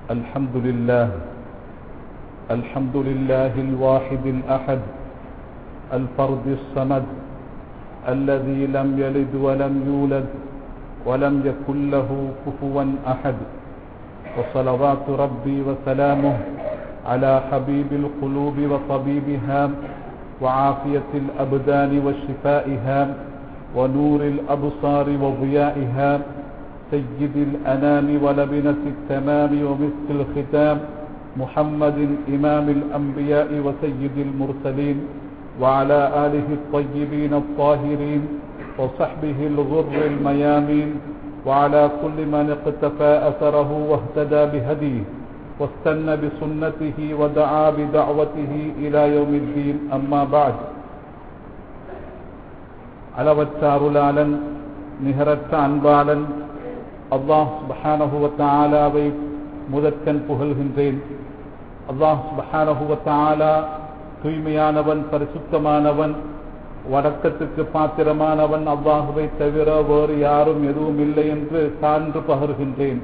الحمد لله الحمد لله الواحد الأحد الفرد الصمد الذي لم يلد ولم يولد ولم يكن له كفوا أحد وصلوات ربي وسلامه على حبيب القلوب وطبيبها وعافية الأبدان وشفائها ونور الأبصار وضيائها سيد الأنام ولبنة التمام ومسك الختام محمد إمام الأنبياء وسيد المرسلين وعلى آله الطيبين الطاهرين وصحبه الغر الميامين وعلى كل من اقتفى أثره واهتدى بهديه واستنى بسنته ودعا بدعوته إلى يوم الدين أما بعد அளவற்ற அருளாளன் நிகரற்ற அன்பாளன் அல்லாஹ் சுபஹானஹுவத்தாலாவை முதற்கண் புகழ்கின்றேன் அல்லாஹ் சுபஹானஹுவத்தாலா தூய்மையானவன் பரிசுத்தமானவன் வடக்கத்துக்கு பாத்திரமானவன் அல்லாஹுவை தவிர வேறு யாரும் எதுவும் இல்லை என்று சான்று பகர்கின்றேன்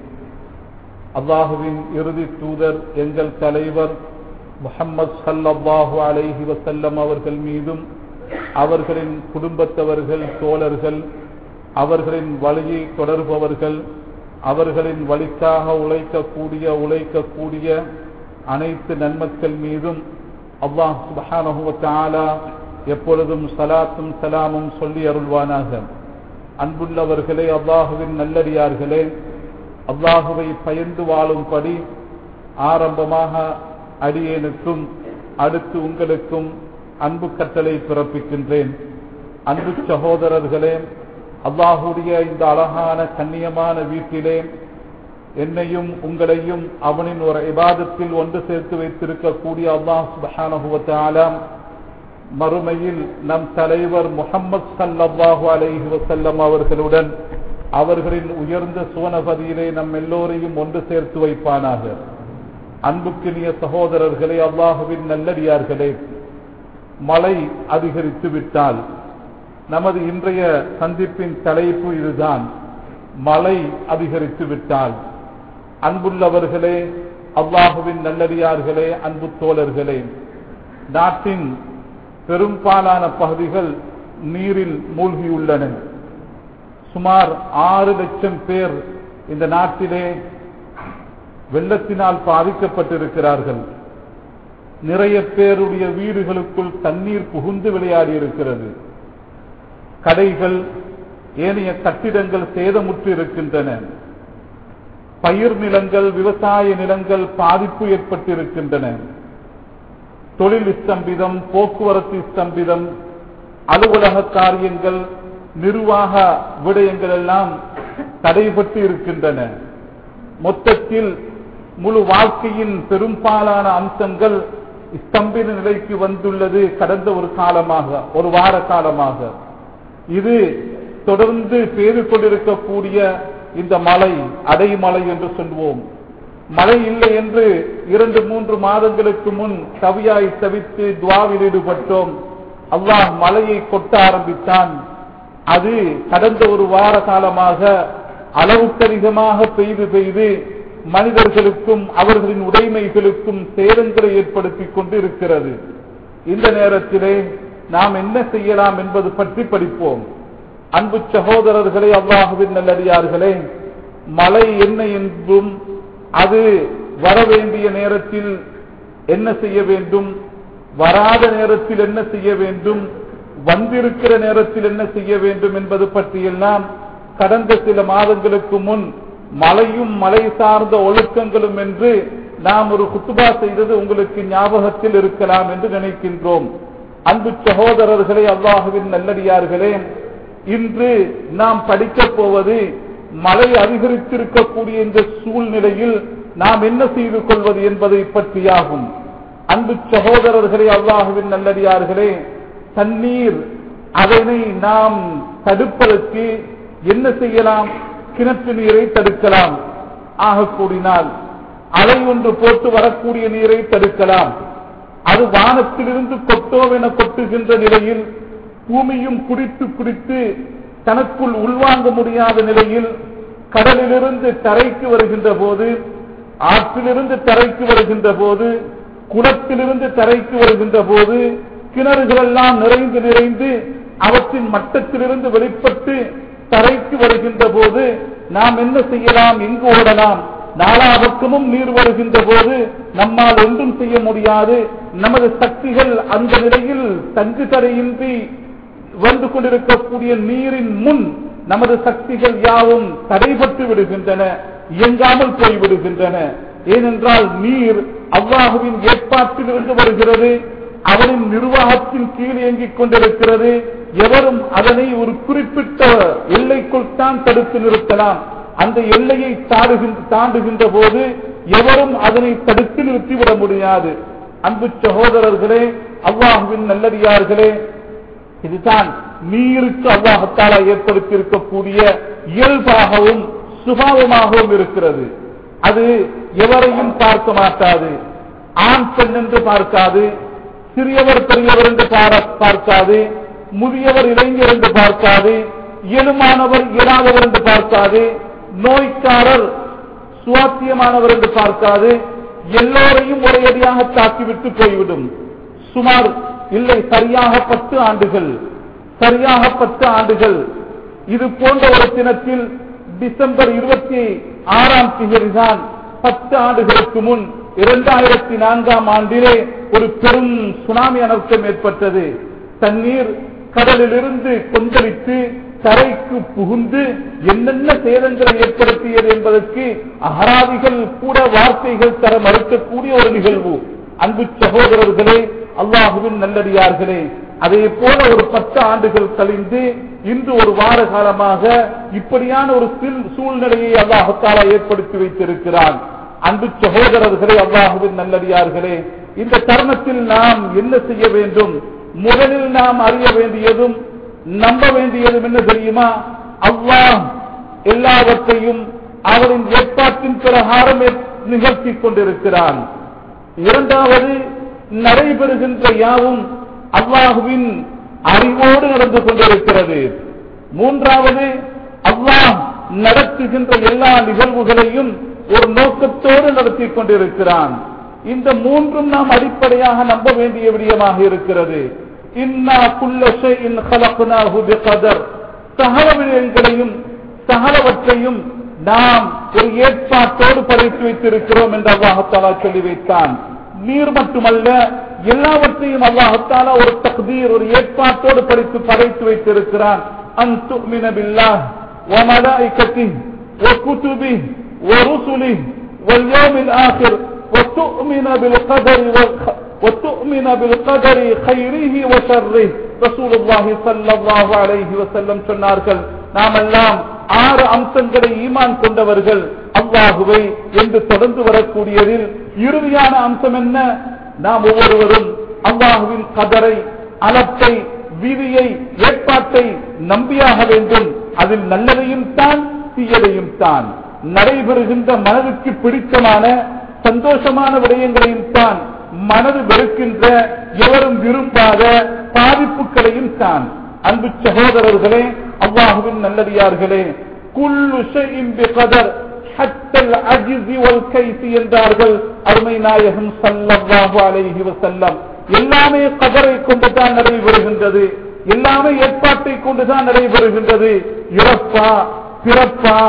அல்லாஹுவின் இறுதி தூதர் எங்கள் தலைவர் முஹம்மது சல்லல்லாஹு அலைஹி வசல்லம் அவர்கள் மீதும் அவர்களின் குடும்பத்தவர்கள் தோழர்கள் அவர்களின் வழியை தொடர்பவர்கள் அவர்களின் வழிக்காக உழைக்கக்கூடிய உழைக்கக்கூடிய அனைத்து நன்மக்கள் மீதும் அல்லாஹ் சுபஹானஹுவத்தாலா எப்பொழுதும் சலாத்தும் சலாமும் சொல்லி அருள்வானாக அன்புள்ளவர்களே அல்லாஹுவின் நல்லடியார்களே அல்லாஹுவை பயந்து வாழும்படி ஆரம்பமாக அடியேனுக்கும் அடுத்து உங்களுக்கும் அன்பு கட்டளை பிறப்பிக்கின்றேன் அன்பு சகோதரர்களே அல்லாஹுடைய இந்த அழகான கண்ணியமான வீட்டிலே என்னையும் உங்களையும் அவனின் ஒரு இபாதத்தில் ஒன்று சேர்த்து வைத்திருக்கக்கூடிய அல்லாஹ் சுபஹானஹுவத்தாலாம் மறுமையில் நம் தலைவர் முகம்மது சல்லாஹு அலைஹி வசல்லம் அவர்களுடன் அவர்களின் உயர்ந்த சுவனபதியிலே நம் எல்லோரையும் ஒன்று சேர்த்து வைப்பானாக அன்புக்கினிய சகோதரர்களே அல்லாஹுவின் நல்லடியார்களே மழை அதிகரித்து விட்டால் நமது இன்றைய சந்திப்பின் தலைப்பு இதுதான் மழை அதிகரித்து விட்டால் அன்புள்ளவர்களே அல்லாஹுவின் நல்லடியார்களே அன்பு தோழர்களே நாட்டின் பெரும்பாலான பகுதிகள் நீரில் மூழ்கியுள்ளன சுமார் ஆறு லட்சம் பேர் இந்த நாட்டிலே வெள்ளத்தினால் பாதிக்கப்பட்டிருக்கிறார்கள் நிறைய பேருடைய வீடுகளுக்குள் தண்ணீர் புகுந்து விளையாடி இருக்கிறது கடைகள் ஏனைய கட்டிடங்கள் சேதமுற்று இருக்கின்றன பயிர் நிலங்கள் விவசாய நிலங்கள் பாதிப்பு ஏற்பட்டிருக்கின்றன தொழில் ஸ்தம்பிதம் போக்குவரத்து ஸ்தம்பிதம் அலுவலக காரியங்கள் நிர்வாக விடயங்கள் எல்லாம் தடைபட்டு இருக்கின்றன மொத்தத்தில் முழு வாழ்க்கையின் பெரும்பாலான அம்சங்கள் ஸ்தம்பின நிலைக்கு வந்துள்ளது கடந்த ஒரு காலமாக ஒரு வார காலமாக இது தொடர்ந்து பெய்து கொண்டிருக்கக்கூடிய இந்த மழை அடைமலை என்று சொல்வோம் மழை இல்லை என்று இரண்டு மூன்று மாதங்களுக்கு முன் கவியாய் தவித்து துவாவில் ஈடுபட்டோம் அல்லாஹ் மழையை கொட்ட ஆரம்பித்தான் அது கடந்த ஒரு வார காலமாக அளவுக்கு அதிகமாக பெய்து பெய்து மனிதர்களுக்கும் அவர்களின் உடைமைகளுக்கும் சேதங்களை ஏற்படுத்தி கொண்டு இருக்கிறது இந்த நேரத்திலே நாம் என்ன செய்யலாம் என்பது பற்றி படிப்போம் அன்பு சகோதரர்களே அல்லாஹுவின் நல்லடியார்களே மழை என்ன என்றும் அது வர வேண்டிய நேரத்தில் என்ன செய்ய வேண்டும் வராத நேரத்தில் என்ன செய்ய வேண்டும் வந்திருக்கிற நேரத்தில் என்ன செய்ய வேண்டும் என்பது பற்றியெல்லாம் கடந்த சில மாதங்களுக்கு முன் மழையும் மழை சார்ந்த ஒழுக்கங்களும் என்று நாம் ஒரு குத்துபா செய்தது உங்களுக்கு ஞாபகத்தில் இருக்கலாம் என்று நினைக்கின்றோம் அன்பு சகோதரர்களே அல்லாஹுவின் நல்லடியார்களே இன்று நாம் படிக்கப் போவது மழை அதிகரித்திருக்கக்கூடிய இந்த சூழ்நிலையில் நாம் என்ன செய்து கொள்வது என்பதை பற்றியாகும் அன்பு சகோதரர்களே அல்லாஹுவின் நல்லடியார்களே தண்ணீர் அதனை நாம் தடுப்பதற்கு என்ன செய்யலாம் கிணற்று நீரை தடுக்கலாம் ஆக கூடினால் அலை ஒன்று போட்டு வரக்கூடிய நீரை தடுக்கலாம் அது வானத்திலிருந்து கொட்டோவென கொட்டுகின்ற நிலையில் பூமியும் குடித்து குடித்து தனக்குள் உள்வாங்க முடியாத நிலையில் கடலிலிருந்து கரைக்கு வருகின்ற போது ஆற்றிலிருந்து தரைக்கு வருகின்ற போது குளத்திலிருந்து தரைக்கு வருகின்ற போது கிணறுகளெல்லாம் நிறைந்து நிறைந்து அவற்றின் மட்டத்திலிருந்து வெளிப்பட்டு தரைக்கு வருகின்ற போது நாம் என்ன செய்யலாம் எங்கு ஓடலாம் நாலா பக்கமும் நீர் வருகின்ற போது நம்மால் ஒன்றும் செய்ய முடியாது நமது சக்திகள் அந்த நிலையில் தங்கு தடையின்றி வந்து கொண்டிருக்கக்கூடிய நீரின் முன் நமது சக்திகள் யாவும் தடைபட்டு விடுகின்றன இயங்காமல் போய்விடுகின்றன ஏனென்றால் நீர் அல்லாஹுவின் ஏற்பாட்டிலிருந்து வருகிறது அவரின் நிர்வாகத்தின் கீழ் இயங்கிக் கொண்டிருக்கிறது எவரும் அதனை ஒரு குறிப்பிட்ட எல்லைக்குள் தான் தடுத்து நிறுத்தலாம் அந்த எல்லையை தாடுகின்ற தாண்டுகின்ற போது எவரும் அதனை தடுத்து நிறுத்திவிட முடியாது அன்பு சகோதரர்களே அல்லாஹுவின் நல்லடியார்களே இதுதான் நீருக்கு அல்லாஹத்தாலா ஏற்படுத்தி இருக்கக்கூடிய இயல்பாகவும் சுபாவமாகவும் இருக்கிறது அது எவரையும் பார்க்க மாட்டாது ஆண் பெண் என்று பார்க்காது சிறியவர் பெரியவர் என்று பார- பார்க்காது முதியவர் இளைஞர் என்று பார்க்காது இயலுமானவர் இயலாதவர் என்று பார்க்காது நோய்க்காரர் சுவாத்தியமானவர் என்று பார்க்காது எல்லோரையும் ஒரேடியாக தாக்கிவிட்டு போய்விடும் சுமார் இல்லை சரியாக பத்து ஆண்டுகள் சரியாக பத்து ஆண்டுகள் இது போன்ற ஒரு தினத்தில் டிசம்பர் இருபத்தி ஆறாம் தேதிதான் பத்து ஆண்டுகளுக்கு முன் இரண்டாயிரத்தி நான்காம் ஆண்டிலே ஒரு பெரும் சுனாமி அனர்த்தம் ஏற்பட்டது தண்ணீர் கடலிலிருந்து கொந்தளித்து கரைக்கு புகுந்து என்னென்ன சேதங்களை ஏற்படுத்தியது என்பதற்கு அகராதிகள் கூட வார்த்தைகள் தர மறுக்கக்கூடிய ஒரு நிகழ்வு அன்பு சகோதரர்களே அல்லாஹுவின் நல்லடியார்களே அதே போல ஒரு பத்து ஆண்டுகள் கழிந்து இன்று ஒரு வார காலமாக இப்படியான ஒரு சில்- சூழ்நிலையை அல்லாஹத்தாலா ஏற்படுத்தி வைத்திருக்கிறான் அன்பு சகோதரர்களே அல்லாஹுவின் நல்லடியார்களே இந்த தருணத்தில் நாம் என்ன செய்ய வேண்டும் முதலில் நாம் அறிய வேண்டியதும் நம்ப வேண்டியதும் என்ன தெரியுமா அல்லாஹ் எல்லாவற்றையும் அவரின் ஏற்பாட்டின் பிரகாரம் ஏற்- நிகழ்த்திக் கொண்டிருக்கிறான் இரண்டாவது நடைபெறுகின்ற யாவும் அல்லாஹுவின் அறிவோடு நடந்து கொண்டிருக்கிறது மூன்றாவது அல்லாஹ் நடத்துகின்ற எல்லா நிகழ்வுகளையும் ஒரு நோக்கத்தோடு நடத்தி கொண்டிருக்கிறான் இந்த மூன்றும் நாம் அடிப்படையாக நம்ப வேண்டிய விடயமாக இருக்கிறது இன்னா குல்ல ஷைஇன் கலக்னாஹு பிகதர் சகல விடயங்களையும் சகலவற்றையும் நாம் ஒரு ஏற்பாட்டோடு படைத்து வைத்திருக்கிறோம் என்று அல்லாஹத்தாலா சொல்லி வைத்தான் நீர் மட்டுமல்ல எல்லாவற்றையும் அல்லாஹத்தாலா ஒரு தக்தீர் ஒரு ஏற்பாட்டோடு படைத்து படைத்து வைத்திருக்கிறான் அன் துமின பில்லாஹ் وملائكته وكتبه ورسله واليوم الآخر وتؤمن بالقدر والخ- وتؤمن بالقدر خيره وشره رسول الله صلى الله عليه وسلم சொன்னார்கள் நாமெல்லாம் ஆறு அம்சங்களை ஈமான் கொண்டவர்கள் அல்லாஹுவை என்று தொடர்ந்து வரக்கூடியதில் இறுதியான அம்சம் என்ன நாம் ஒவ்வொருவரும் அல்லாஹுவின் கதரை அலத்தை விதியை ஏற்பாட்டை நம்பியாக வேண்டும் அதில் நல்லதையும் தான் தீயதையும் தான் நடைபெறுகின்ற மனதுக்கு பிடித்தமான சந்தோஷமான விடயங்களையும் தான் மனது வெறுக்கின்ற எவரும் விரும்பாத பாதிப்புகளையும் தான் அன்பு சகோதரர்களே அல்லாஹுவின் நல்லடியார்களே குல்லு ஷைஇன் பிகதர் ஹத்தல் அஜிஸி வல் கைஃபி என்றார்கள் அருமை நாயகம் ஸல்லல்லாஹு அலைஹி வஸல்லம் எல்லாமே கதரை கொண்டுதான் நடைபெறுகின்றது எல்லாமே ஏற்பாட்டை கொண்டுதான் நடைபெறுகின்றது இறப்பா பிறப்பா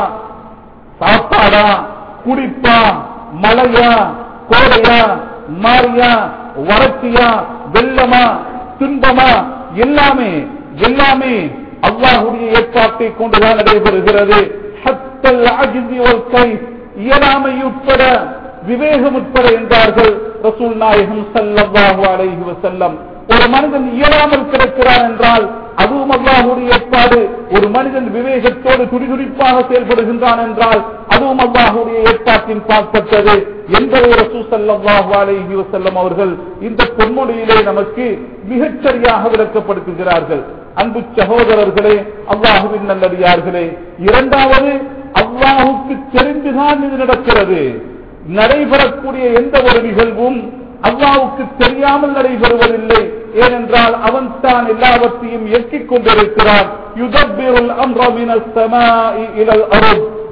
சாப்பாடா குடிப்பா மழையா கோடையா மாரியா வறட்சியா வெள்ளமா துன்பமா எல்லாமே எல்லாமே அல்லாஹுடைய ஏற்பாட்டை கொண்டுதான் நடைபெறுகிறது ஹத்தல் அஜிதி வல் கைஃப் இயலாமை உட்பட விவேகம் உட்பட என்றார்கள் ரசூல் நாயகம் ஸல்லல்லாஹு அலைஹி வஸல்லம் ஒரு மனிதன் இயலாமல் கிடக்கிறான் என்றால் அதுவும் அல்லாஹுடைய ஏற்பாடு ஒரு மனிதன் விவேகத்தோடு துடிதுடிப்பாக செயல்படுகின்றான் என்றால் அதுவும் அல்லாஹுடைய ஏற்பாட்டின் பார்ப்பட்டது என்பதை ரசூ ஸல்லல்லாஹு அலைஹி வஸல்லம் அவர்கள் இந்த பொன்மொழியிலே நமக்கு மிகச் சரியாக விளக்கப்படுத்துகிறார்கள் அன்பு சகோதரர்களே அல்லாஹுவின் நல்லடியார்களே இரண்டாவது அல்லாஹுக்கு தெரிந்துதான் இது நடக்கிறது நடைபெறக்கூடிய எந்த ஒரு நிகழ்வும் அல்லாவுக்கு தெரியாமல் நடைபெறுவதில்லை ஏனென்றால் அவன் தான் எல்லாவற்றையும் இயக்கிக் கொண்டிருக்கிறான் யுதப்பிருள் அம்ரமின சமாஇ இலல் அருள்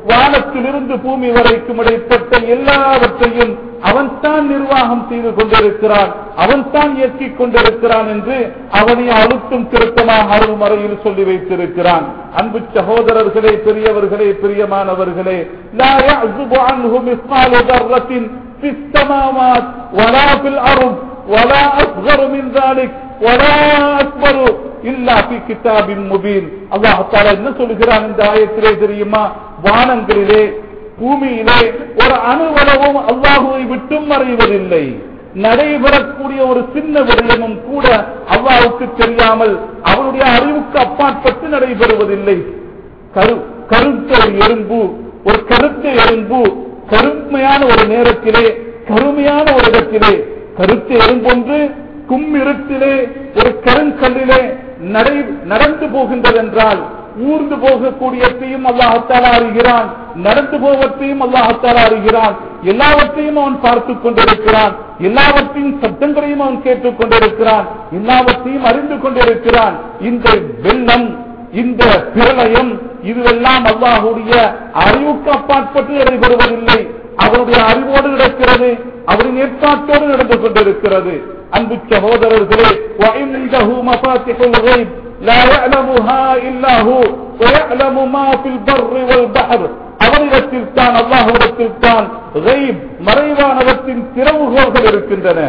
வானத்திலிருந்து பூமி வரைக்கும் இடைப்பட்ட எல்லாவற்றையும் அவன்தான் நிர்வாகம் செய்து கொண்டிருக்கிறான் அவன்தான் இயக்கிக் கொண்டிருக்கிறான் என்று அவனை அழுத்தும் திருத்தமாக அருள்மறையில் சொல்லி வைத்திருக்கிறான் அன்பு சகோதரர்களே பெரியவர்களே பிரியமானவர்களே லா يعزب عنه مثقال ذرة في السماوات ولا في الأرض ولا أصغر من ذلك ولا أكبر إلا في كتاب مبين அல்லாஹ் தாலா என்ன சொல்கிறான் இந்த ஆயத்திலே தெரியுமா வானங்களிலே பூமியிலே ஒரு அணுவளவும் அல்லாஹுவை விட்டும் மறைவதில்லை நடைபெறக்கூடிய ஒரு சின்ன விடயமும் கூட அல்லாஹுக்கு தெரியாமல் அவருடைய அறிவுக்கு அப்பாற்பட்டு நடைபெறுவதில்லை கரு கருத்த ஒரு எறும்பு ஒரு கருத்த எறும்பு கருமையான ஒரு நேரத்திலே கருமையான ஒரு இடத்திலே கருத்த எறும்பொன்று கும்மிருட்டிலே ஒரு கருங்கல்லிலே நடை நடந்து போகின்றது என்றால் ஊர்ந்து போகக்கூடியத்தையும் அல்லாஹத்தாலா அறிகிறான் நடந்து போவற்றையும் அல்லாஹத்தாலா அறிகிறான் எல்லாவற்றையும் அவன் பார்த்துக் கொண்டிருக்கிறான் எல்லாவற்றையும் சப்தங்களையும் அவன் கேட்டுக் கொண்டிருக்கிறான் எல்லாவற்றையும் அறிந்து கொண்டிருக்கிறான் இந்த வெள்ளம் இந்த பிரளயம் இதுவெல்லாம் அல்லாஹுடைய அறிவுக்கு அப்பாற்பட்டு நடைபெறுவதில்லை அவருடைய அறிவோடு நடக்கிறது அவரின் ஏற்பாட்டோடு நடந்து கொண்டிருக்கிறது அன்பு சகோதரர்களே وعنده مفاتح الغيب لا يعلمها إلا هو ويعلم ما في البر والبحر அவரிடத்தில் தான் அல்லாஹுடத்தில் தான் கயிப் மறைவானவற்றின் திறவுகோள்கள் இருக்கின்றன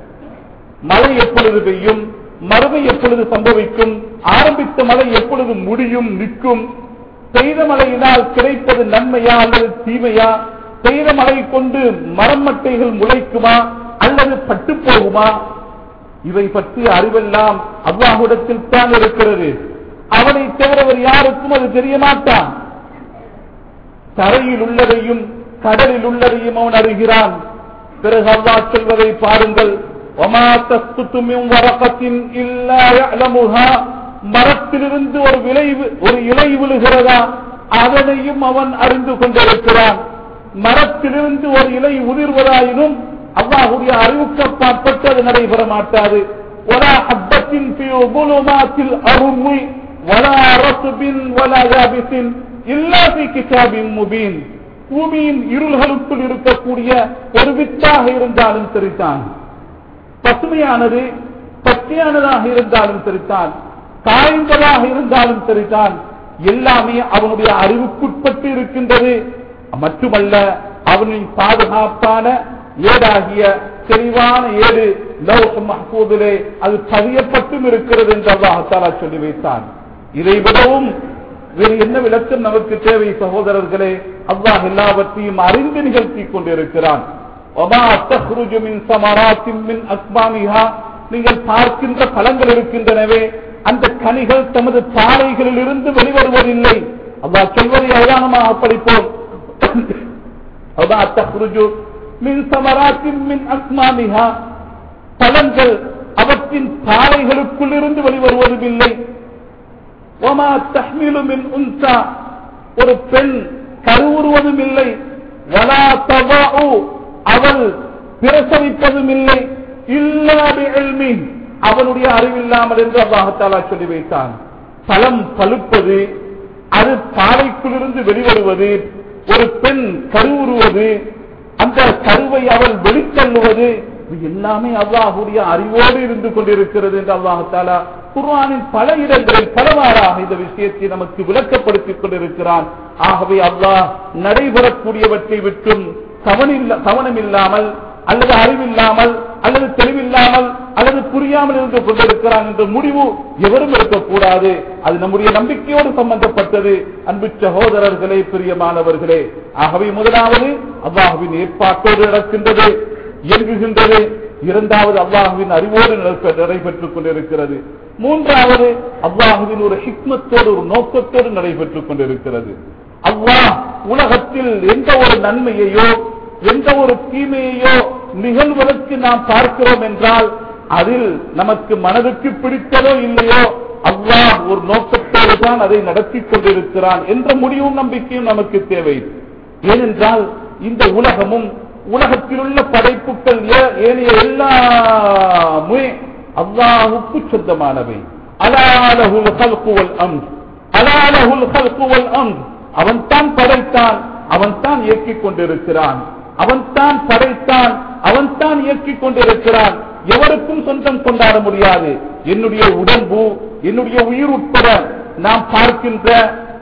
மழை எப்பொழுது பெய்யும் மறுமை எப்பொழுது சம்பவிக்கும் ஆரம்பித்த மழை எப்பொழுது முடியும் நிற்கும் பெய்த மழையினால் கிடைப்பது நன்மையா அல்லது தீமையா பெய்த மழை கொண்டு மரமட்டைகள் முளைக்குமா அல்லது பட்டு போகுமா இவை பற்றிய அறிவெல்லாம் அல்லாஹுடத்தில் தான் இருக்கிறது அவனை தவிரவர் யாருக்கும் அது தெரிய மாட்டான் தரையில் உள்ளதையும் கடலில் உள்ளதையும் அவன் அறிகிறான் பிறகு அல்லாஹ் சொல்வதை பாருங்கள் وَمَا تَسْقُطُ مِنْ وَرَقَةٍ إِلَّا يَعْلَمُهَا மரத்திலிருந்து ஒரு விலை ஒரு இலை விழுகிறதா அதனையும் அவன் அறிந்து கொண்டிருக்கிறான் மரத்திலிருந்து ஒரு இலை உதிர்வதாயினும் அல்லாஹுடைய அறிவுக்கு அப்பாற்பட்டு அது நடைபெற மாட்டாது ولا حبة في ظلمات الأرض ولا رطب ولا يابس إلا في كتاب مبين பூமியின் இருள்களுக்குள் இருக்கக்கூடிய ஒரு வித்தாக இருந்தாலும் சரிதான் பசுமையானது பச்சையானதாக இருந்தாலும் சரிதான் காய்ந்ததாக இருந்தாலும் சரிதான் எல்லாமே அவனுடைய அறிவுக்குட்பட்டு இருக்கின்றது மட்டுமல்ல அவனின் பாதுகாப்பான ஏடாகிய தெளிவான ஏடு லௌஹ் மஹ்பூதிலே அது பதியப்பட்டும் இருக்கிறது என்று அல்லாஹாலா சொல்லி வைத்தான் இதை விடவும் வேறு என்ன விளக்கம் நமக்கு தேவை சகோதரர்களே அல்லாஹ் எல்லாவற்றையும் அறிந்து நிகழ்த்தி கொண்டிருக்கிறான் وَمَا تَخْرُجُ مِنْ ثَمَرَاتٍ مِنْ أَكْمَامِهَا நீங்கள் பார்க்கின்ற பழங்கள் இருக்கின்றனவே அந்த கனிகள் தமது பாறைகளில் இருந்து வெளிவருவதில்லை அல்லாஹ் சொல்வதை அவதானமாக படிப்போம் وَمَا تَخْرُجُ مِنْ ثَمَرَاتٍ مِنْ أَكْمَامِهَا பழங்கள் அவற்றின் பாறைகளுக்குள் இருந்து வெளிவருவதும் இல்லை وَمَا تَحْمِلُ مِنْ أُنْثَى ஒரு பெண் கருவுறுவதும் இல்லை وَلَا تَضَعُ அவள் பிரசவிப்பதும் இல்லை இல்லாது எல்மி அவனுடைய அறிவில்லாமல் என்று அல்லாஹாலா சொல்லி வைத்தான் பழம் பழுப்பது அது பாறைக்குள்ளிருந்து வெளிவருவது ஒரு பெண் கருவுறுவது அந்த கருவை அவள் வெளித்தள்ளுவது இது எல்லாமே அல்லாஹுடைய அறிவோடு இருந்து கொண்டிருக்கிறது என்று அல்லாஹாலா குர்ஆனின் பல இடங்களில் பலவாறாக இந்த விஷயத்தை நமக்கு விளக்கப்படுத்திக் கொண்டிருக்கிறான் ஆகவே அல்லாஹ் நடைபெறக்கூடியவற்றை விட்டும் கவனில்ல- கவனம் இல்லாமல் அல்லது அறிவில்லாமல் அல்லது தெளிவில்லாமல் அல்லது புரியாமல் இருந்து கொண்டிருக்கிறான் என்ற முடிவு எவரும் இருக்கக்கூடாது அது நம்முடைய நம்பிக்கையோடு சம்பந்தப்பட்டது அன்பு சகோதரர்களே பிரியமானவர்களே ஆகவே முதலாவது அல்லாஹுவின் ஏற்பாட்டோடு நடக்கின்றது இயங்குகின்றது இரண்டாவது அல்லாஹுவின் அறிவோடு நடக்க- நடைபெற்றுக் கொண்டிருக்கிறது மூன்றாவது அல்லாஹுவின் ஒரு ஹிக்மத்தோடு ஒரு நோக்கத்தோடு நடைபெற்றுக் கொண்டிருக்கிறது அல்லாஹ் உலகத்தில் எந்த ஒரு நன்மையையோ எந்த ஒரு தீமையையோ நிகழ்வதற்கு நாம் பார்க்கிறோம் என்றால் அதில் நமக்கு மனதுக்கு பிடித்ததோ இல்லையோ அல்லாஹ் ஒரு நோக்கத்தோடு தான் அதை நடத்தி கொண்டிருக்கிறான் என்ற முடிவும் நம்பிக்கையும் நமக்கு தேவை ஏனென்றால் இந்த உலகமும் உலகத்தில் உள்ள படைப்புகள் ஏ- ஏனைய எல்லாமே அல்லாஹுக்கு சொந்தமானவை அலாலகுல் ஹல்குவல் அம்ர் அலாலகுல் ஹல்குவல் அம்ர் அவன்தான் படைத்தான் அவன்தான் இயக்கிக் கொண்டிருக்கிறான் அவன்தான் படைத்தான் அவன்தான் இயக்கிக் கொண்டிருக்கிறான் எவருக்கும் சொந்தம் கொண்டாட முடியாது என்னுடைய உடம்பு என்னுடைய உயிர் உட்பட நாம் பார்க்கின்ற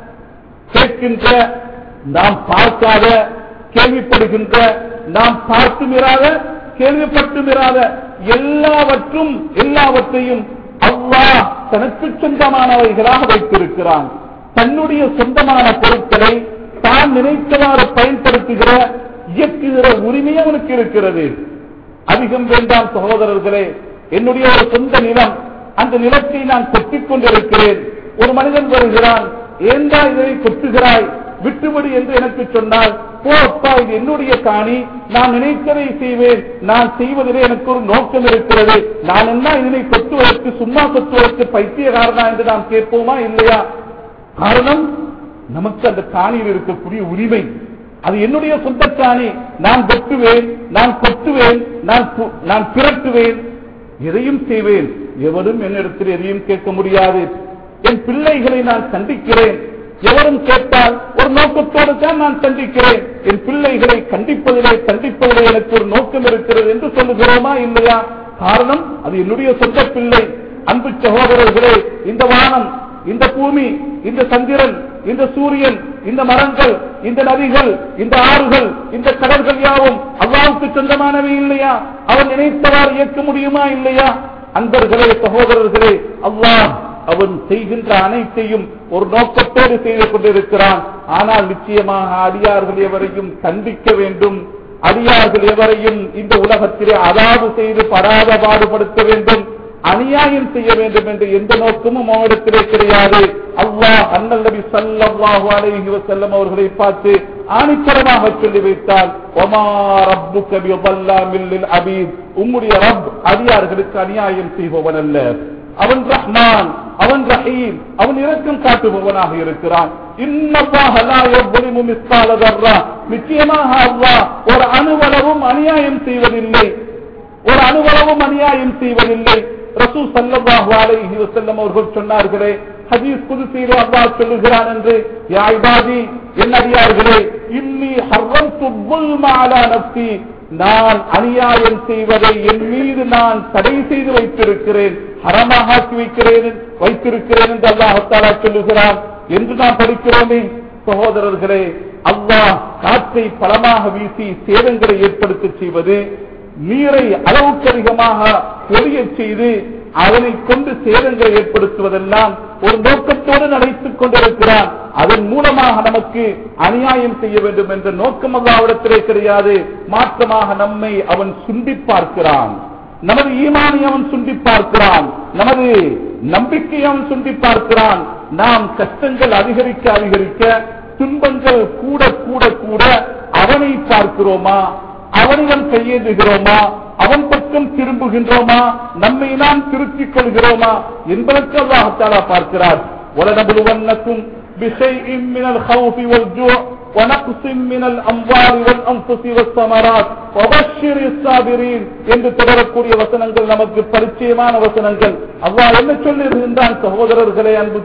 கேட்கின்ற நாம் பார்க்காத கேள்விப்படுகின்ற நாம் பார்த்துமிராத கேள்விப்பட்டுமிராத எல்லாவற்றும் எல்லாவற்றையும் அல்லாஹ் தனக்கு சொந்தமானவைகளாக வைத்திருக்கிறான் தன்னுடைய சொந்தமான பொருட்களை தான் நினைத்தவாறு பயன்படுத்துகிற இயக்குகிற உரிமை அவனுக்கு இருக்கிறது அதிகம் வேண்டாம் சகோதரர்களே என்னுடைய ஒரு சொந்த நிலம் அந்த நிலத்தை நான் கொட்டிக் கொண்டிருக்கிறேன் ஒரு மனிதன் வருகிறான் ஏண்டா இதை கொட்டுகிறாய் விட்டுவிடு என்று எனக்கு சொன்னால் போ அப்பா இது என்னுடைய காணி நான் நினைத்ததை செய்வேன் நான் செய்வதிலே எனக்கு ஒரு நோக்கம் இருக்கிறது நான் என்ன இதனை கொட்டுவதற்கு சும்மா கொட்டுவதற்கு பைத்தியகாரனா என்று நாம் கேட்போமா இல்லையா காரணம் நமக்கு அந்த காணியில் இருக்கக்கூடிய உரிமை அது என்னுடைய சொந்த காணி நான் கொட்டுவேன் நான் கொட்டுவேன் நான் பு- நான் திரட்டுவேன் எதையும் செய்வேன் எவரும் என்னிடத்தில் எதையும் கேட்க முடியாது என் பிள்ளைகளை நான் சந்திக்கிறேன் எவரும் கேட்டால் ஒரு நோக்கத்தோடு தான் நான் சந்திக்கிறேன் என் பிள்ளைகளை கண்டிப்பதிலே கண்டிப்பதிலே எனக்கு ஒரு நோக்கம் இருக்கிறது என்று சொல்லுகிறோமா இல்லையா காரணம் அது என்னுடைய சொந்த பிள்ளை அன்பு சகோதரர்களே இந்த வானம் இந்த பூமி இந்த சந்திரன் இந்த சூரியன் இந்த மரங்கள் இந்த நதிகள் இந்த ஆறுகள் இந்த கடல்கள் யாவும் அல்லாவுக்கு சொந்தமானவை இல்லையா அவன் நினைத்தவாறு இயக்க முடியுமா இல்லையா அன்பர்களே சகோதரர்களே அல்லாஹ் அவன் செய்கின்ற அனைத்தையும் ஒரு நோக்கத்தோடு செய்து கொண்டிருக்கிறான் ஆனால் நிச்சயமாக அடியார்கள் எவரையும் கண்டிக்க வேண்டும் அடியார்கள் எவரையும் இந்த உலகத்திலே அதாவது செய்து படாத பாடுபடுத்த வேண்டும் அநியாயம் செய்ய வேண்டும் என்ற எந்த நோக்கமும் அவரிடத்திலே கிடையாது அல்லாஹ் அண்ணல் நபி ஸல்லல்லாஹு அலைஹி வஸல்லம் அவர்களை பார்த்து ஆணித்தரமாக சொல்லி வைத்தால் ஒமா ரப்புக பியல்லாமில் லில் அபீத் உம்முடைய ரப் அடியார்களுக்கு அநியாயம் செய்பவன் அல்ல அவன் ரஹ்மான் அவன் ரஹீம் அவன் இரக்கம் காட்டுபவனாக இருக்கிறான் இன்னல்லாஹ லா யظلم மிஸ்கால தர்ரா நிச்சயமாக அல்லாஹ் ஒரு அணுவளவும் அநியாயம் செய்வதில்லை ஒரு அணுவளவும் அநியாயம் செய்வதில்லை ரசூ சல்லல்லாஹு அலைஹி வஸல்லம் அவர்கள் சொன்னார்களே ஹதீஸ் குதுசியிலே அல்லாஹ் சொல்லுகிறான் என்று யா இபாதி என் அடியார்களே இன்னி ஹர்ரம்து ظلم على நஃப்ஸி நான் அநியாயம் செய்வதை என் மீது நான் தடை செய்து வைத்திருக்கிறேன் ஹரமாக ஆக்கி வைக்கிறேன் வைத்திருக்கிறேன் என்று அல்லாஹாலா சொல்லுகிறான் என்று நாம் படிக்கிறோமே சகோதரர்களே அல்லாஹ் காற்றை பலமாக வீசி சேதங்களை ஏற்படுத்த செய்வது நீரை அளவுக்கு அதிகமாக பொழியச் செய்து அதனை கொண்டு சேதங்களை ஏற்படுத்துவதெல்லாம் ஒரு நோக்கத்தோடு நடைத்துக் கொண்டிருக்கிறான் அதன் மூலமாக நமக்கு அநியாயம் செய்ய வேண்டும் என்ற நோக்கம் அல்லாவிடத்திலே கிடையாது மாற்றமாக நம்மை அவன் சுண்டி பார்க்கிறான் நமது ஈமானை அவன் சுண்டி பார்க்கிறான் நமது நம்பிக்கை அவன் சுண்டி பார்க்கிறான் நாம் கஷ்டங்கள் அதிகரிக்க அதிகரிக்க துன்பங்கள் கூட கூட கூட அவனை பார்க்கிறோமா அவனிடம் கையேந்துகிறோமா அவன் பக்கம் திரும்புகின்றோமா நம்மை நாம் திருத்திக் கொள்கிறோமா என்பதற்கு அல்லாஹாலா பார்க்கிறார் وَلَنَبْلُوَنَّكُمْ بِشَيْءٍ مِّنَ الْخَوْفِ وَالْجُوعِ وَنَقْصٍ مِّنَ الْأَمْوَالِ وَالْأَنفُسِ وَالثَّمَرَاتِ وَبَشِّرِ الصَّابِرِينَ என்று தொடரக்கூடிய வசனங்கள் நமக்கு பரிச்சயமான வசனங்கள் அல்லாஹ் என்ன சொல்லியிருக்கின்றான் சகோதரர்களே அன்பு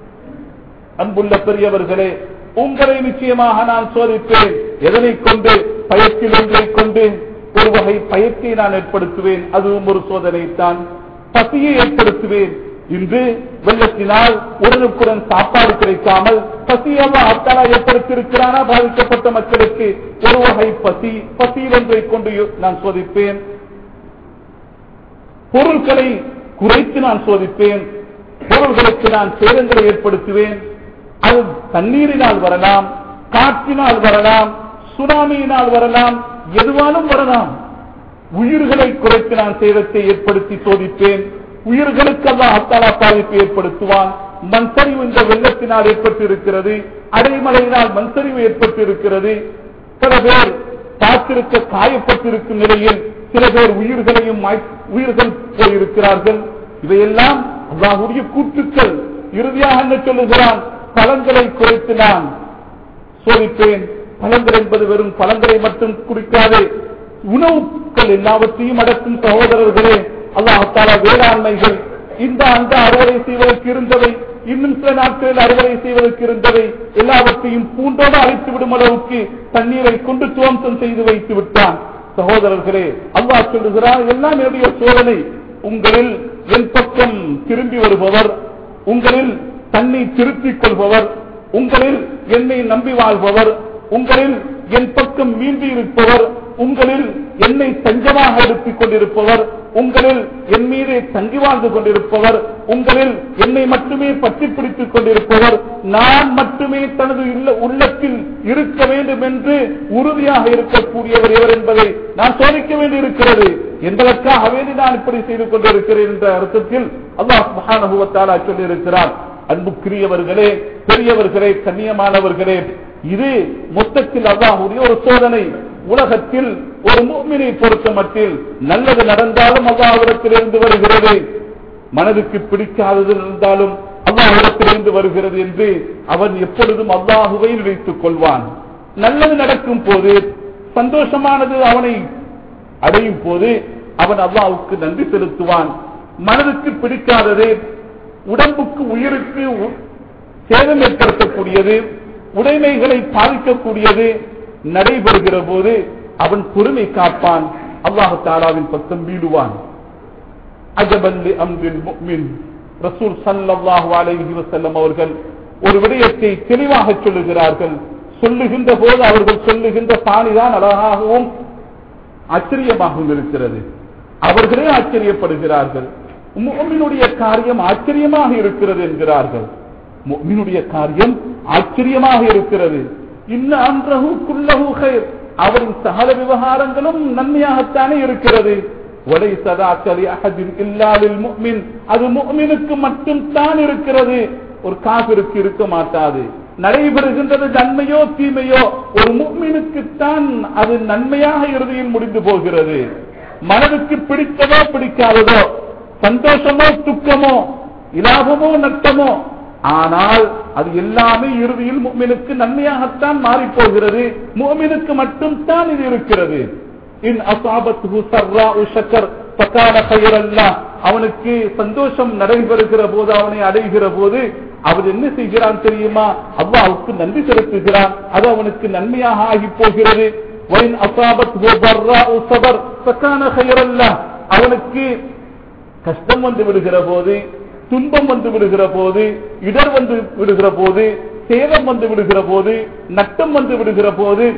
அன்புள்ள பெரியவர்களே உங்களை நிச்சயமாக நான் சோதிப்பேன் எதனை கொண்டு பயத்தில் ஒன்றை கொண்டு ஒரு வகை பயத்தை நான் ஏற்படுத்துவேன் அதுவும் ஒரு சோதனை தான் பசியை ஏற்படுத்துவேன் இன்று வெள்ளத்தினால் உடனுக்குடன் சாப்பாடு கிடைக்காமல் பசியாக அத்தாலா ஏற்படுத்தியிருக்கிறானா பாதிக்கப்பட்ட மக்களுக்கு ஒரு வகை பசி பசியில் ஒன்றை கொண்டு நான் சோதிப்பேன் பொருட்களை குறைத்து நான் சோதிப்பேன் பொருள்களுக்கு நான் சேதங்களை ஏற்படுத்துவேன் அது தண்ணீரினால் வரலாம் காற்றினால் வரலாம் சுனாமியினால் வரலாம் எதுவாலும் வரலாம் உயிர்களை குறைத்து நான் சேதத்தை ஏற்படுத்தி சோதிப்பேன் உயிர்களுக்கு அல்லா அத்தாலா பாதிப்பு ஏற்படுத்துவான் மண் சரிவு இந்த வெள்ளத்தினால் ஏற்பட்டிருக்கிறது அடைமழையினால் மண் சரிவு ஏற்பட்டிருக்கிறது சில பேர் பார்த்திருக்க காயப்பட்டிருக்கும் நிலையில் சில பேர் உயிர்களையும் மாய்- உயிர்கள் போயிருக்கிறார்கள் இவையெல்லாம் அல்லாஹுடைய கூற்றுக்கள் இறுதியாக என்ன சொல்லுகிறான் பழங்களை குறைத்து நான் சோதிப்பேன் பழங்கள் என்பது வெறும் பழங்களை மட்டும் குடிக்காது உணவுகள் எல்லாவற்றையும் அடக்கும் சகோதரர்களே அல்லாஹால வேளாண்மைகள் இந்த அந்த அறுவடை செய்வதற்கு இருந்தவை இன்னும் சில நாட்களில் அறுவடை செய்வதற்கு இருந்ததை எல்லாவற்றையும் பூண்டோடு அழைத்து விடும் அளவுக்கு தண்ணீரை கொண்டு துவம்சம் செய்து வைத்து விட்டான் சகோதரர்களே அல்லாஹ் சொல்லுகிறார் எல்லாம் என்னுடைய சோதனை உங்களில் என் பக்கம் திரும்பி வருபவர் உங்களில் தன்னை திருத்திக் கொள்பவர் உங்களில் என்னை நம்பி வாழ்பவர் உங்களில் என் பக்கம் மீண்டு இருப்பவர் உங்களில் என்னை தஞ்சமாக எடுத்துக் கொண்டிருப்பவர் உங்களில் என் மீதே தங்கி வாழ்ந்து கொண்டிருப்பவர் உங்களில் என்னை மட்டுமே பற்றி பிடித்துக் கொண்டிருப்பவர் நான் மட்டுமே தனது இல்ல- உள்ளத்தில் இருக்க வேண்டும் என்று உறுதியாக இருக்கக்கூடியவர் இவர் என்பதை நான் சோதிக்க வேண்டியிருக்கிறது என்பதற்காக வேண்டி நான் இப்படி செய்து கொண்டிருக்கிறேன் என்ற அர்த்தத்தில் அல்லாஹ் சுப்ஹானஹு வ தஆலா சொல்லியிருக்கிறார் அன்புக்குரியவர்களே பெரியவர்களே கண்ணியமானவர்களே இது மொத்தத்தில் அல்லாஹுடைய ஒரு சோதனை உலகத்தில் ஒரு முக்மினை பொறுத்த மட்டில் நல்லது நடந்தாலும் அல்லாஹ்விடத்திலிருந்து வருகிறது மனதுக்கு பிடிக்காதது இருந்தாலும் அல்லாஹ்விடத்திலிருந்து வருகிறது என்று அவன் எப்பொழுதும் அல்லாஹுவை நினைத்துக் கொள்வான் நல்லது நடக்கும் போது சந்தோஷமானது அவனை அடையும் போது அவன் அல்லாஹ்வுக்கு நன்றி செலுத்துவான் மனதுக்கு பிடிக்காதது உடம்புக்கு உயிருக்கு உ- சேதம் ஏற்படுத்தக்கூடியது உடைமைகளை பாதிக்கக்கூடியது நடைபெறுகிற போது அவன் பொறுமை காப்பான் அல்லாஹு தாலாவின் பக்கம் வீடுவான் அஜபல்லி அம்ரில் முஃமின் ரசூல் ஸல்லல்லாஹு அலைஹி வஸல்லம் அவர்கள் ஒரு விடயத்தை தெளிவாக சொல்லுகிறார்கள் சொல்லுகின்ற போது அவர்கள் சொல்லுகின்ற பாணிதான் அழகாகவும் ஆச்சரியமாகவும் இருக்கிறது அவர்களே ஆச்சரியப்படுகிறார்கள் முஃமினுடைய காரியம் ஆச்சரியமாக இருக்கிறது என்கிறார்கள் முஃமினுடைய காரியம் ஆச்சரியமாக இருக்கிறது இன்ன அன்றஹு குல்லஹு கைர் அவரின் சகல விவகாரங்களும் நன்மையாகத்தானே இருக்கிறது ஒலை சதாக்கலி அஹதின் இல்லாலில் முஃமின் அது முஃமினுக்கு மட்டும் தான் இருக்கிறது ஒரு காபிருக்கு இருக்க மாட்டாது நடைபெறுகின்றது நன்மையோ தீமையோ ஒரு முக்மினுக்குத்தான் அது நன்மையாக இறுதியில் முடிந்து போகிறது மனதுக்கு பிடித்ததோ பிடிக்காததோ சந்தோஷமோ துக்கமோ இலாபமோ நட்டமோ ஆனால் அது எல்லாமே இறுதியில் முக்மினுக்கு நன்மையாகத்தான் மாறி போகிறது முக்மினுக்கு மட்டும் தான் இது இருக்கிறது இன் அசாபத்து சர்ரா உஷக்கர் பக்கான கயிறல்ல அவனுக்கு சந்தோஷம் நடைபெறுகிற போது அவனை அடைகிற போது அவன் என்ன செய்கிறான் தெரியுமா அல்லாவுக்கு நன்றி செலுத்துகிறான் அது அவனுக்கு நன்மையாக ஆகி போகிறது வைன் அசாபத் சபர் பக்கான கயிறல்ல அவனுக்கு கஷ்டம் வந்து விடுகிற போது துன்பம் வந்து விடுகிற போது இடர் வந்து விடுகிற போது சேதம் வந்து விடுகிற போது நட்டம் வந்து விடுகிற போது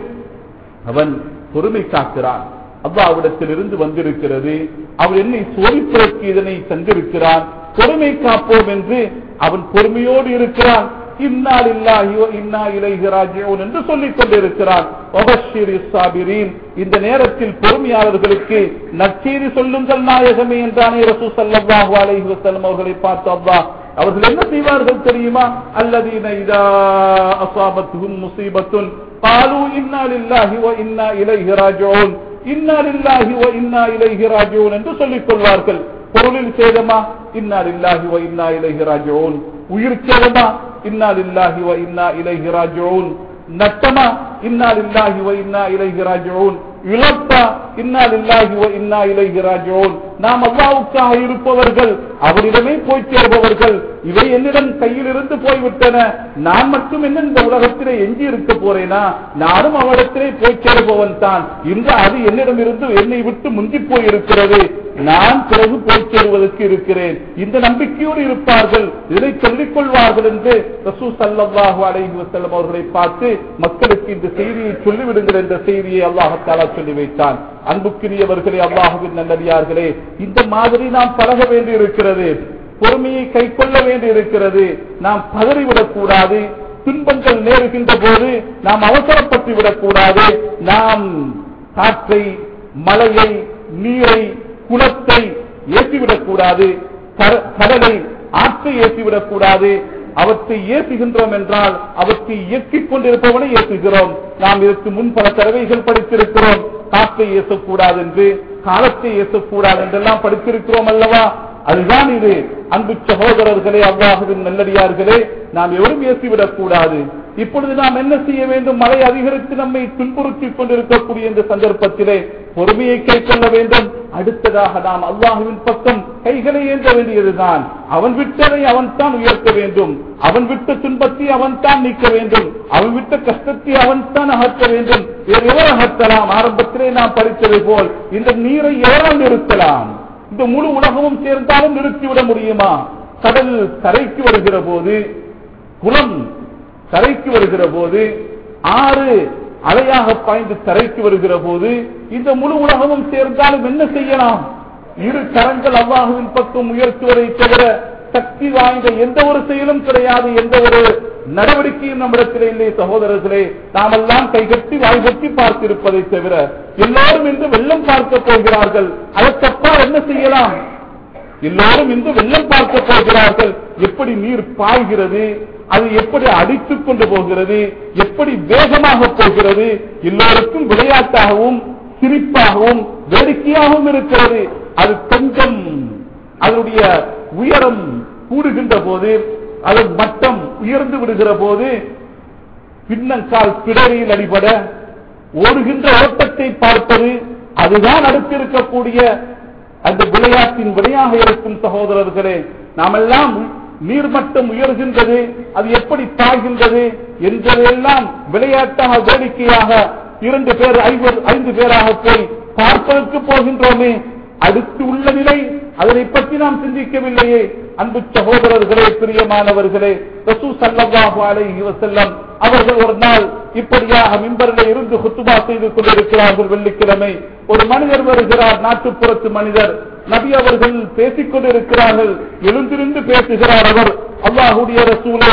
அவன் பொறுமை காக்கிறான் அல்லாவிடத்தில் இருந்து வந்திருக்கிறது அவன் என்னை சோதிப்பதற்கு இதனை தந்திருக்கிறான் பொறுமை காப்போம் என்று அவன் பொறுமையோடு இருக்கிறான் இன்னால் இல்லாஹியோ இன்னா இலைகிறாஜியோன் என்று சொல்லிக் கொண்டிருக்கிறான் ஒபஷிர் சாபிரீன் இந்த நேரத்தில் பொறுமையாளர்களுக்கு நற்செய்தி சொல்லுங்கள் நாயகமே என்றானே ரசூ சல்லல்லாஹு அலைஹி வஸல்லம் அவர்களை பார்த்து அல்லாஹ் அவர்கள் என்ன செய்வார்கள் தெரியுமா அல்லதீன இதா அசாபத்துஹும் முசீபத்துன் قالوا إنا لله وإنا إليه راجعون இன்னா லில்லாஹி வ இன்னா இலைஹி ராஜிஊன் என்று சொல்லிக் கொள்வார்கள் பொருளில் சேதமா இன்னா லில்லாஹி வ இன்னா இலைஹி ராஜிஊன் உயிர் சேதமா இன்னா லில்லாஹி வ இன்னா இலைஹி ராஜிஊன் நட்டமா இன்னா லில்லாஹி வ இன்னா இலைஹி ராஜிஊன் இழப்பா இன்னா லில்லாஹி வ இன்னா இலைஹி ராஜிஊன் நாம் அல்லாஹ்வுக்காக இருப்பவர்கள் அவரிடமே போய் சேர்பவர்கள் இவை என்னிடம் கையில் இருந்து போய்விட்டன நான் மட்டும் என்ன இந்த உலகத்திலே எஞ்சி இருக்க போறேனா நானும் அவரிடத்திலே போய் சேருபவன் தான் இன்று அது என்னிடம் இருந்து என்னை விட்டு முந்தி போய் இருக்கிறது நான் பிறகு போய் சேருவதற்கு இருக்கிறேன் இந்த நம்பிக்கையோடு இருப்பார்கள் இதை சொல்லிக் கொள்வார்கள் என்று ரசூ சல்லாஹூ அலைஹி வஸல்லம் அவர்களை பார்த்து மக்களுக்கு இந்த செய்தியை சொல்லிவிடுங்கள் என்ற செய்தியை அல்லாஹத்தாலா சொல்லி வைத்தான் அன்புக்குரியவர்களே அல்லாஹுவின் நல்லடியார்களே இந்த மாதிரி நாம் பழக வேண்டி இருக்கிறது பொறுமையை கை கொள்ள வேண்டி இருக்கிறது நாம் பதறிவிடக் கூடாது துன்பங்கள் நேருகின்ற போது நாம் அவசரப்பட்டு விடக்கூடாது நாம் காற்றை மலையை நீரை குளத்தை ஏற்றிவிடக் கூடாது கர- கடலை ஆற்றை ஏற்றிவிடக் கூடாது அவற்றை ஏற்றுகின்றோம் என்றால் அவற்றை இயக்கிக் கொண்டிருப்பவனை ஏற்றுகிறோம் நாம் இதற்கு முன் பல தடவைகள் படித்திருக்கிறோம் காற்றை ஏசக்கூடாது என்று காலத்தை ஏசக்கூடாது என்றெல்லாம் படித்திருக்கிறோம் அல்லவா அதுதான் இது அன்பு சகோதரர்களே அல்லாஹுவின் நல்லடியார்களே நாம் எவரும் ஏற்றிவிடக் கூடாது இப்பொழுது நாம் என்ன செய்ய வேண்டும் மழை அதிகரித்து நம்மை துன்புறுத்திக் கொண்டிருக்கக்கூடிய இந்த சந்தர்ப்பத்திலே பொறுமையை கைக்கொள்ள வேண்டும் அடுத்ததாக நாம் அல்லாஹுவின் பக்கம் கைகளை ஏந்த வேண்டியதுதான் அவன் விட்டதை அவன் தான் உயர்த்த வேண்டும் அவன் விட்ட துன்பத்தை அவன் தான் நீக்க வேண்டும் அவன் விட்ட கஷ்டத்தை அவன் தான் அகற்ற வேண்டும் வேறு எவர் அகற்றலாம் ஆரம்பத்திலே நாம் படித்தது போல் இந்த நீரை எவரால் நிறுத்தலாம் இந்த முழு உலகமும் சேர்ந்தாலும் நிறுத்திவிட முடியுமா கடல் கரைக்கு வருகிற போது குளம் கரைக்கு வருகிற போது ஆறு அலையாக பாய்ந்து கரைக்கு வருகிற போது இந்த முழு உலகமும் சேர்ந்தாலும் என்ன செய்யலாம் இரு கரங்கள் அல்லாஹுவின் பக்கம் உயர்த்துவதை தவிர சக்தி வாய்ந்த எந்த ஒரு செயலும் கிடையாது எந்த ஒரு நடவடிக்கையும் நம்மிடத்திலே இல்லை சகோதரர்களே நாமெல்லாம் கைகட்டி வாய்கட்டி பார்த்திருப்பதை தவிர எல்லாரும் இன்று வெள்ளம் பார்க்க போகிறார்கள் அதற்கப்பா என்ன செய்யலாம் எல்லாரும் இன்று வெள்ளம் பார்க்க போகிறார்கள் எப்படி நீர் பாய்கிறது அது எப்படி அடித்துக் கொண்டு போகிறது எப்படி வேகமாக போகிறது எல்லோருக்கும் விளையாட்டாகவும் சிரிப்பாகவும் வேடிக்கையாகவும் இருக்கிறது அது கொஞ்சம் அதனுடைய உயரம் கூடுகின்ற போது அதன் மட்டம் உயர்ந்து விடுகிற போது பின்னங்கால் பிடரியில் அடிபட ஓடுகின்ற ஓட்டத்தை பார்ப்பது அதுதான் அடுத்திருக்கக்கூடிய அந்த விளையாட்டின் வினையாக இருக்கும் சகோதரர்களே நாமெல்லாம் நீர்மட்டம் உயர்கின்றது அது எப்படி பாய்கின்றது என்பதையெல்லாம் விளையாட்டாக வேடிக்கையாக இரண்டு பேர் ஐவர் ஐந்து பேராக போய் பார்ப்பதற்கு போகின்றோமே அடுத்து உள்ள நிலை அதனை பற்றி நாம் சிந்திக்கவில்லையே அன்பு சகோதரர்களே பிரியமானவர்களே ரசூ சல்லல்லாஹு அலைஹி வஸல்லம் அவர்கள் ஒரு நாள் இப்படியாக மிம்பரில் இருந்து குத்துபா செய்து கொண்டிருக்கிறார்கள் வெள்ளிக்கிழமை ஒரு மனிதர் வருகிறார் நாட்டுப்புறத்து மனிதர் நபி அவர்கள் பேசிக் கொண்டிருக்கிறார்கள் எழுந்திருந்து பேசுகிறார் அவர் அல்லாஹுடைய ரசூலே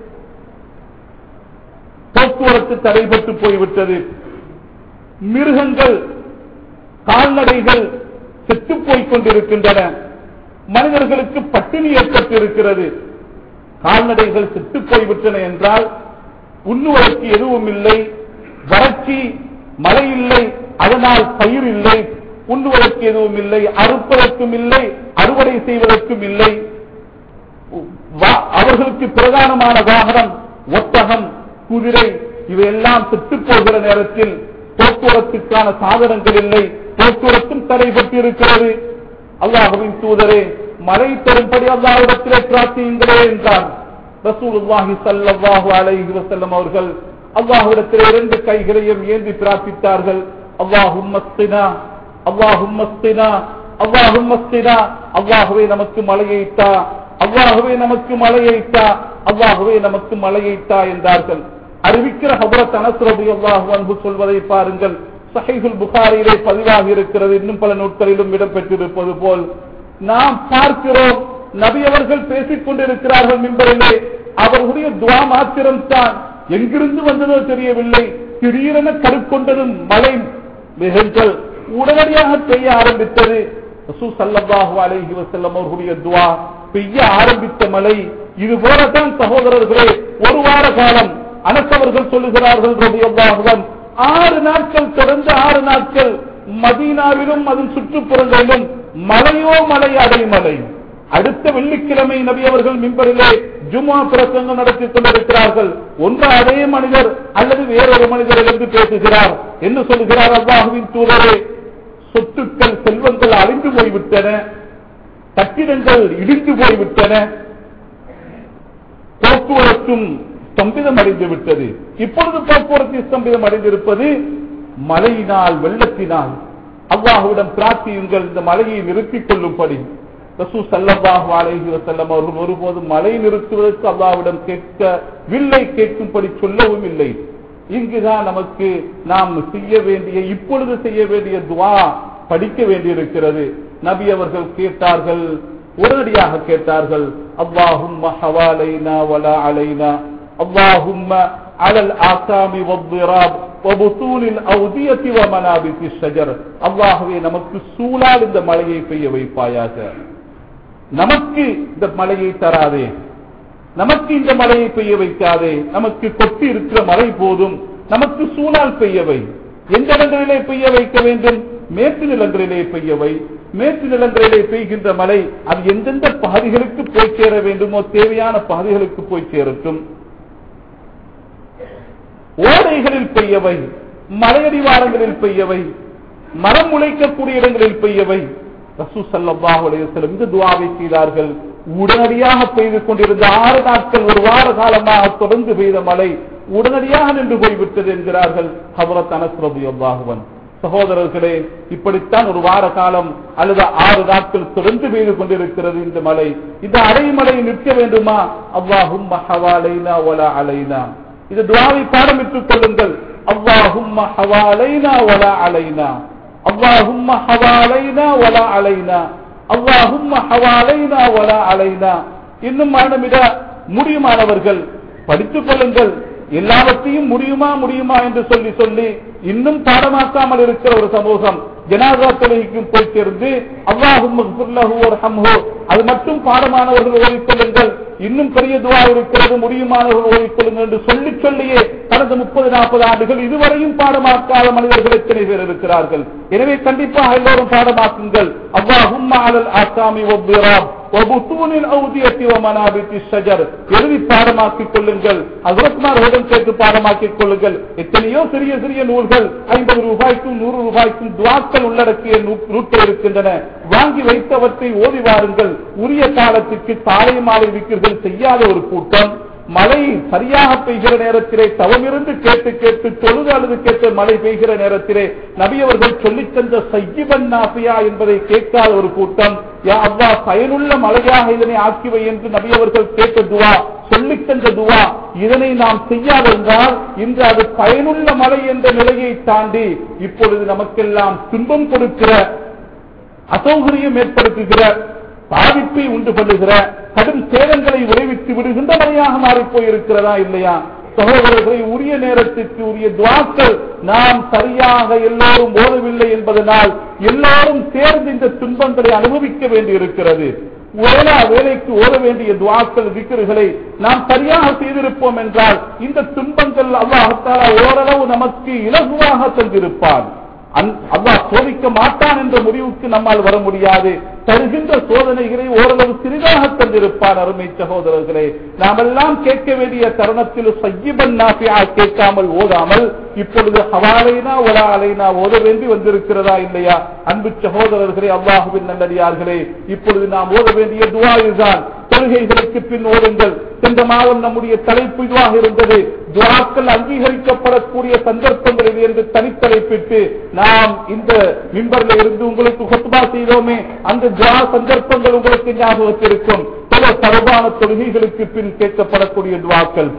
போக்குவரத்து தடைபட்டு போய்விட்டது மிருகங்கள் கால்நடைகள் செத்து போய்க் கொண்டிருக்கின்றன மனிதர்களுக்கு பட்டினி ஏற்பட்டிருக்கிறது கால்நடைகள் செத்து போய்விட்டன என்றால் உண்ணுவதற்கு எதுவும் இல்லை வறட்சி மழை இல்லை அதனால் பயிர் இல்லை உண்ணுவதற்கு எதுவும் இல்லை அறுப்பதற்கும் இல்லை அறுவடை செய்வதற்கும் இல்லை வா- அவர்களுக்கு பிரதானமான வாகனம் ஒட்டகம் குதிரை இவையெல்லாம் செத்து போகிற நேரத்தில் போக்குவரத்துக்கான சாதனங்கள் இல்லை போக்குவரத்தும் தடைபட்டிருக்கிறது அல்லாஹுவின் தூதரே மழை தரும்படி அல்லாஹ்விடத்திலே பிரார்த்தியுங்களே என்றார் ரசூலுல்லாஹி ஸல்லல்லாஹு அலைஹி வஸல்லம் அவர்கள் அல்லாஹ்விடத்திலே இரண்டு கைகளையும் ஏந்தி பிரார்த்தித்தார்கள் அல்லாஹும்மஸ்தினா அல்லாஹும்மஸ்தினா அல்லாஹும்மஸ்தினா அல்லாஹுவே நமக்கு மழையை தா அல்லாஹுவே நமக்கு மழையை தா அல்லாஹுவே நமக்கு மழையை தா என்றார்கள் அறிவிக்கிற ஹபரத் அனஸ்ரபி அல்லாஹு அன்பு சொல்வதை பாருங்கள் சஹீஹுல் புகாரியிலே பதிவாகி இருக்கிறது இன்னும் பல நூட்களிலும் இடம்பெற்றிருப்பது போல் நாம் பார்க்கிறோம் நபி அவர்கள் பேசிக் கொண்டிருக்கிறார்கள் மிம்பரிலே அவர்களுடைய துவா மாத்திரம்தான் எங்கிருந்து வந்ததோ தெரியவில்லை திடீரென கருக்கொண்டதும் மழை மிகங்கள் உடனடியாக பெய்ய ஆரம்பித்தது ரசூல் ஸல்லல்லாஹு அலைஹி வஸல்லம் அவர்களுடைய துவா பெய்ய ஆரம்பித்த மழை இது போலத்தான் சகோதரர்களே ஒரு வார காலம் அனசவர்கள் சொல்லுகிறார்கள் ரலியல்லாஹு அன்ஹு ஆறு நாட்கள் தொடர்ந்து ஆறு நாட்கள் மதீனாவிலும் அதன் சுற்றுப்புறங்களிலும் மலையோ மலை அடைமலை அடுத்த வெள்ளிக்கிழமை நபி அவர்கள் மிம்பரிலே ஜும்மா பிரசங்கம் நடத்தி கொண்டிருக்கிறார்கள் ஒன்று அதே மனிதர் அல்லது வேறொரு மனிதர் என்று பேசுகிறார் என்ன சொல்லுகிறார் அல்லாஹுவின் தூதரே சொத்துக்கள் செல்வங்கள் அழிந்து போய்விட்டன கட்டிடங்கள் இடிந்து போய்விட்டன போக்குவரத்தும் ஸ்தம்பிதம் அடைந்து விட்டது இப்பொழுது போக்குவரத்து ஸ்தம்பிதம் அடைந்திருப்பது மழையினால் வெள்ளத்தினால் அல்லாஹுவிடம் பிரார்த்தியுங்கள் இந்த மழையை நிறுத்திக் கொள்ளும்படி ரசூ சல்லல்லாஹு அலைஹி வஸல்லம் அவர்கள் ஒருபோதும் மழை நிறுத்துவதற்கு அல்லாஹ்விடம் கேட்கவில்லை கேட்கும்படி சொல்லவும் இல்லை இங்குதான் நமக்கு நாம் செய்ய வேண்டிய இப்பொழுது செய்ய வேண்டிய துவா படிக்க வேண்டியிருக்கிறது நபி அவர்கள் கேட்டார்கள் உடனடியாக கேட்டார்கள் அல்லாஹும்ம ஹவாலைனா வலா அலைனா அல்லாஹும்ம அலல் ஆசாமி வத்திராப் وبطون الأودية ومنابت الشجر அல்லாஹ்வே நமக்கு சூழால் இந்த மழையை பெய்ய வைப்பாயாக நமக்கு இந்த மழையை தராதே நமக்கு இந்த மழையை பெய்ய வைக்காதே நமக்கு கொட்டி இருக்கிற மழை போதும் நமக்கு சூழால் பெய்யவை எந்த இடங்களிலே பெய்ய வைக்க வேண்டும் மேற்கு நிலங்களிலே பெய்யவை மேற்கு நிலங்களிலே பெய்கின்ற மழை அது எந்தெந்த பகுதிகளுக்கு போய் சேர வேண்டுமோ தேவையான பகுதிகளுக்கு போய் சேரட்டும் ஓடைகளில் பெய்யவை மலையடிவாரங்களில் பெய்யவை மரம் முளைக்கக்கூடிய இடங்களில் பெய்யவை ரசூ சல்லாஹ் அலையம் இந்த துவாவை செய்தார்கள் உடனடியாக பெய்து கொண்டிருந்த ஆறு நாட்கள் ஒரு வார காலமாக தொடர்ந்து பெய்த மழை உடனடியாக நின்று போய்விட்டது என்கிறார்கள் ஹபரத் அனஸ்ரபி அல்லாஹுவன் சகோதரர்களே இப்படித்தான் ஒரு வார காலம் அல்லது ஆறு நாட்கள் தொடர்ந்து பெய்து கொண்டிருக்கிறது இந்த மலை இந்த அடைமலை நிற்க வேண்டுமா அல்லாஹும் ஹவாலைனா ஒலா அலைனா இது துவாவை பாடமிட்டுக் கொள்ளுங்கள் அல்லாஹும் ஹவாலைனா ஒலா அலைனா அல்லாஹும் ஹவாலைனா ஒலா அலைனா அல்லாஹும் ஹவாலைனா ஒலா அலைனா இன்னும் மரணமிட முடியுமானவர்கள் படித்துக் கொள்ளுங்கள் எல்லாவற்றையும் முடியுமா முடியுமா என்று சொல்லி சொல்லி இன்னும் பாடமாக்காமல் இருக்கிற ஒரு சமூகம் ஜனாதா தொழுகைக்கும் போய் சேர்ந்து அல்லாஹும் அது மட்டும் பாடமானவர்கள் ஓடிக்கொள்ளுங்கள் இன்னும் பெரிய துவா இருக்கிறது முடியுமானவர்கள் ஓடிக்கொள்ளுங்கள் என்று சொல்லி சொல்லியே கடந்த முப்பது நாற்பது ஆண்டுகள் இதுவரையும் பாடமாக்காத மனிதர்கள் எத்தனை பேர் இருக்கிறார்கள் எனவே கண்டிப்பாக எல்லோரும் பாடமாக்குங்கள் அல்லாஹும் ஆசாமி ஒப்பிராம் எழுதி பாடமாக்கிக் கொள்ளுங்கள் அசுரத்மார்களுடன் சேர்த்து பாடமாக்கிக் கொள்ளுங்கள் எத்தனையோ சிறிய சிறிய நூல்கள் ஐம்பது ரூபாய்க்கும் நூறு ரூபாய்க்கும் துவாக்கள் உள்ளடக்கிய நூட்கள் இருக்கின்றன வாங்கி வைத்தவற்றை ஓதி வாருங்கள் உரிய காலத்துக்கு தாலை மாலை விற்கிறர்கள் செய்யாத ஒரு கூட்டம் மழை சரியாக பெய்கிற நேரத்திலே தவமிருந்து கேட்டு கேட்டு தொழுது அழுது கேட்டு மழை பெய்கிற நேரத்திலே நபியவர்கள் சொல்லித் தந்த சையிபன் நாசியா என்பதை கேட்காத ஒரு கூட்டம் யா அவ்வா பயனுள்ள மழையாக இதனை ஆக்கிவை என்று நபியவர்கள் கேட்ட துவா சொல்லித் தந்த துவா இதனை நாம் செய்யாதிருந்தால் இன்று அது பயனுள்ள மழை என்ற நிலையை தாண்டி இப்பொழுது நமக்கெல்லாம் துன்பம் கொடுக்கிற அசௌகரியம் ஏற்படுத்துகிற பாதிப்பை உண்டு பண்ணுகிற கடும் சேதங்களை விளைவித்து விடுகின்ற மழையாக மாறிப் போயிருக்கிறதா இல்லையா சகோதரர்களை உரிய நேரத்திற்கு உரிய துவாக்கள் நாம் சரியாக எல்லோரும் ஓதவில்லை என்பதனால் எல்லாரும் சேர்ந்து இந்த துன்பங்களை அனுபவிக்க வேண்டி இருக்கிறது ஒரே வேலைக்கு ஓத வேண்டிய துவாக்கள் விக்கிறுகளை நாம் சரியாக செய்திருப்போம் என்றால் இந்த துன்பங்கள் அல்லாஹால ஓரளவு நமக்கு இலகுவாக தந்திருப்பான் அல்லாஹ் சோதிக்க மாட்டான் என்ற முடிவுக்கு நம்மால் வர முடியாது தருகின்ற சோதனைகளை ஓரளவு சிறிதாக தந்திருப்பான் அருமை சகோதரர்களே நாமெல்லாம் கேட்க வேண்டிய தருணத்தில் சையிபன் நாசியா கேட்காமல் ஓதாமல் இப்பொழுது ஹவாலைனா ஒலா அலைனா ஓத வேண்டி வந்திருக்கிறதா இல்லையா அன்பு சகோதரர்களே அல்லாஹுவின் நல்லடியார்களே இப்பொழுது நாம் ஓத வேண்டிய துவா இதுதான் தொழுகைகளுக்கு பின் ஓடுங்கள் சென்ற மாதம் நம்முடைய தலைப்பு இதுவாக இருந்தது துவாக்கள் அங்கீகரிக்கப்படக்கூடிய சந்தர்ப்பங்களில் என்று தனித்தலைப்பிட்டு நாம் இந்த மிம்பர்ல இருந்து உங்களுக்கு கொத்துபா செய்தோமே அந்த துவா சந்தர்ப்பங்கள் உங்களுக்கு ஞாபகத்திற்கும் பல தரபான தொழுகைகளுக்கு பின் கேட்கப்படக்கூடிய துவாக்கள்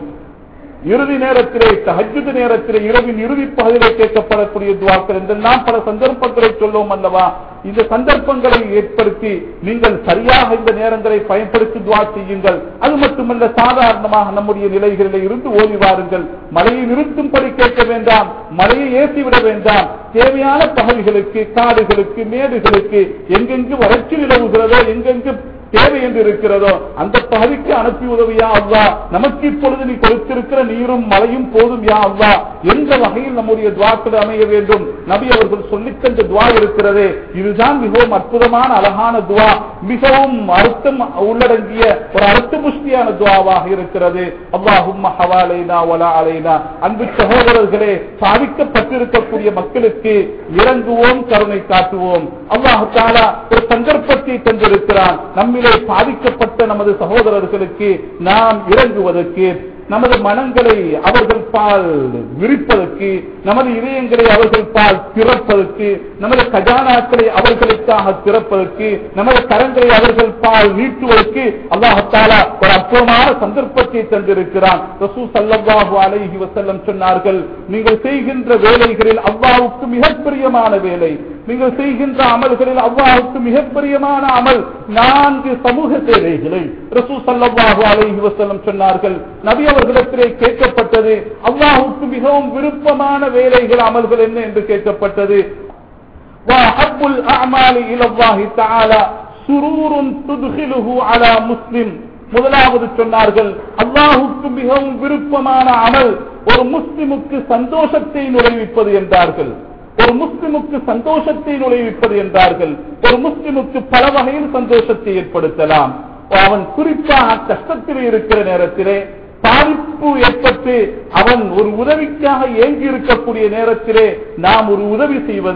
இறுதி நேரத்திலே தஹஜுது நேரத்திலே இரவின் இறுதி பகுதியிலே கேட்கப்படக்கூடிய துவாக்கள் என்றெல்லாம் பல சந்தர்ப்பங்களை சொல்லுவோம் அல்லவா இந்த சந்தர்ப்பங்களை ஏற்படுத்தி நீங்கள் சரியாக இந்த நேரங்களை பயன்படுத்தி துவா செய்யுங்கள் அது மட்டுமல்ல சாதாரணமாக நம்முடைய நிலைகளிலே இருந்து ஓடி வாருங்கள் மழையை நிறுத்தும்படி கேட்க வேண்டாம் மழையை ஏற்றிவிட வேண்டாம் தேவையான பகுதிகளுக்கு காடுகளுக்கு மேடுகளுக்கு எங்கெங்கு வறட்சி நிலவுகிறதோ எங்கெங்கு தேவை என்று இருக்கிறதோ அந்த பகுதிக்கு அனுப்பி உதவியா அவ்வா நமக்கு இப்பொழுது நீ கொடுத்திருக்கிற நீரும் மழையும் போதும் யா அவ்வா எந்த வகையில் நம்முடைய துவாக்கள் அமைய வேண்டும் நபி அவர்கள் சொல்லித் தந்த துவா இருக்கிறதே இதுதான் மிகவும் அற்புதமான அழகான துவா மிகவும் அர்த்தம் உள்ளடங்கிய ஒரு அர்த்த புஷ்டியான துவாவாக இருக்கிறது அல்லாஹும் ஹவாலைனா ஒலா அலைனா அன்பு சகோதரர்களே சாதிக்கப்பட்டிருக்கக்கூடிய மக்களுக்கு இறங்குவோம் கருணை காட்டுவோம் அல்லாஹு தாலா ஒரு சந்தர்ப்பத்தை தந்திருக்கிறான் நம்மிலே பாதிக்கப்பட்ட நமது சகோதரர்களுக்கு நாம் இறங்குவதற்கு நமது மனங்களை அவர்கள் பால் விரிப்பதற்கு நமது இதயங்களை அவர்கள் பால் திறப்பதற்கு நமது கஜானாக்களை அவர்களுக்காக திறப்பதற்கு நமது கரங்களை அவர்கள் பால் நீட்டுவதற்கு அல்லாஹாலா ஒரு அற்புதமான சந்தர்ப்பத்தை தந்திருக்கிறான் ரசூ சல்லாஹூ அலைஹி வசல்லம் சொன்னார்கள் நீங்கள் செய்கின்ற வேலைகளில் அல்லாவுக்கு மிக பிரியமான வேலை நீங்கள் செய்கின்ற அமல்களில் அல்லாவுக்கு மிக பிரியமான அமல் நான்கு சமூக சேவைகளை ரசூ சல்லாஹூ அலைஹி வசல்லம் சொன்னார்கள் நபி அவர்களிடத்திலே கேட்கப்பட்டது அல்லாஹுக்கு மிகவும் விருப்பமான வேலைகள் அமல்கள் என்ன என்று கேட்கப்பட்டது وأحب الأعمال إلى الله تعالى سرور تدخله على مسلم முதலாவது சொன்னார்கள் அல்லாஹுக்கு மிகவும் விருப்பமான அமல் ஒரு முஸ்லிமுக்கு சந்தோஷத்தை நுழைவிப்பது என்றார்கள் ஒரு முஸ்லிமுக்கு சந்தோஷத்தை நுழைவிப்பது என்றார்கள் ஒரு முஸ்லிமுக்கு பல வகையில் சந்தோஷத்தை ஏற்படுத்தலாம் அவன் குறிப்பாக கஷ்டத்தில் இருக்கிற நேரத்திலே பாதிப்பு ஏற்பட்டு அவன் ஒரு உதவிக்காக ஏங்கி இருக்கக்கூடிய நேரத்திலே நாம் ஒரு உதவி செய்வது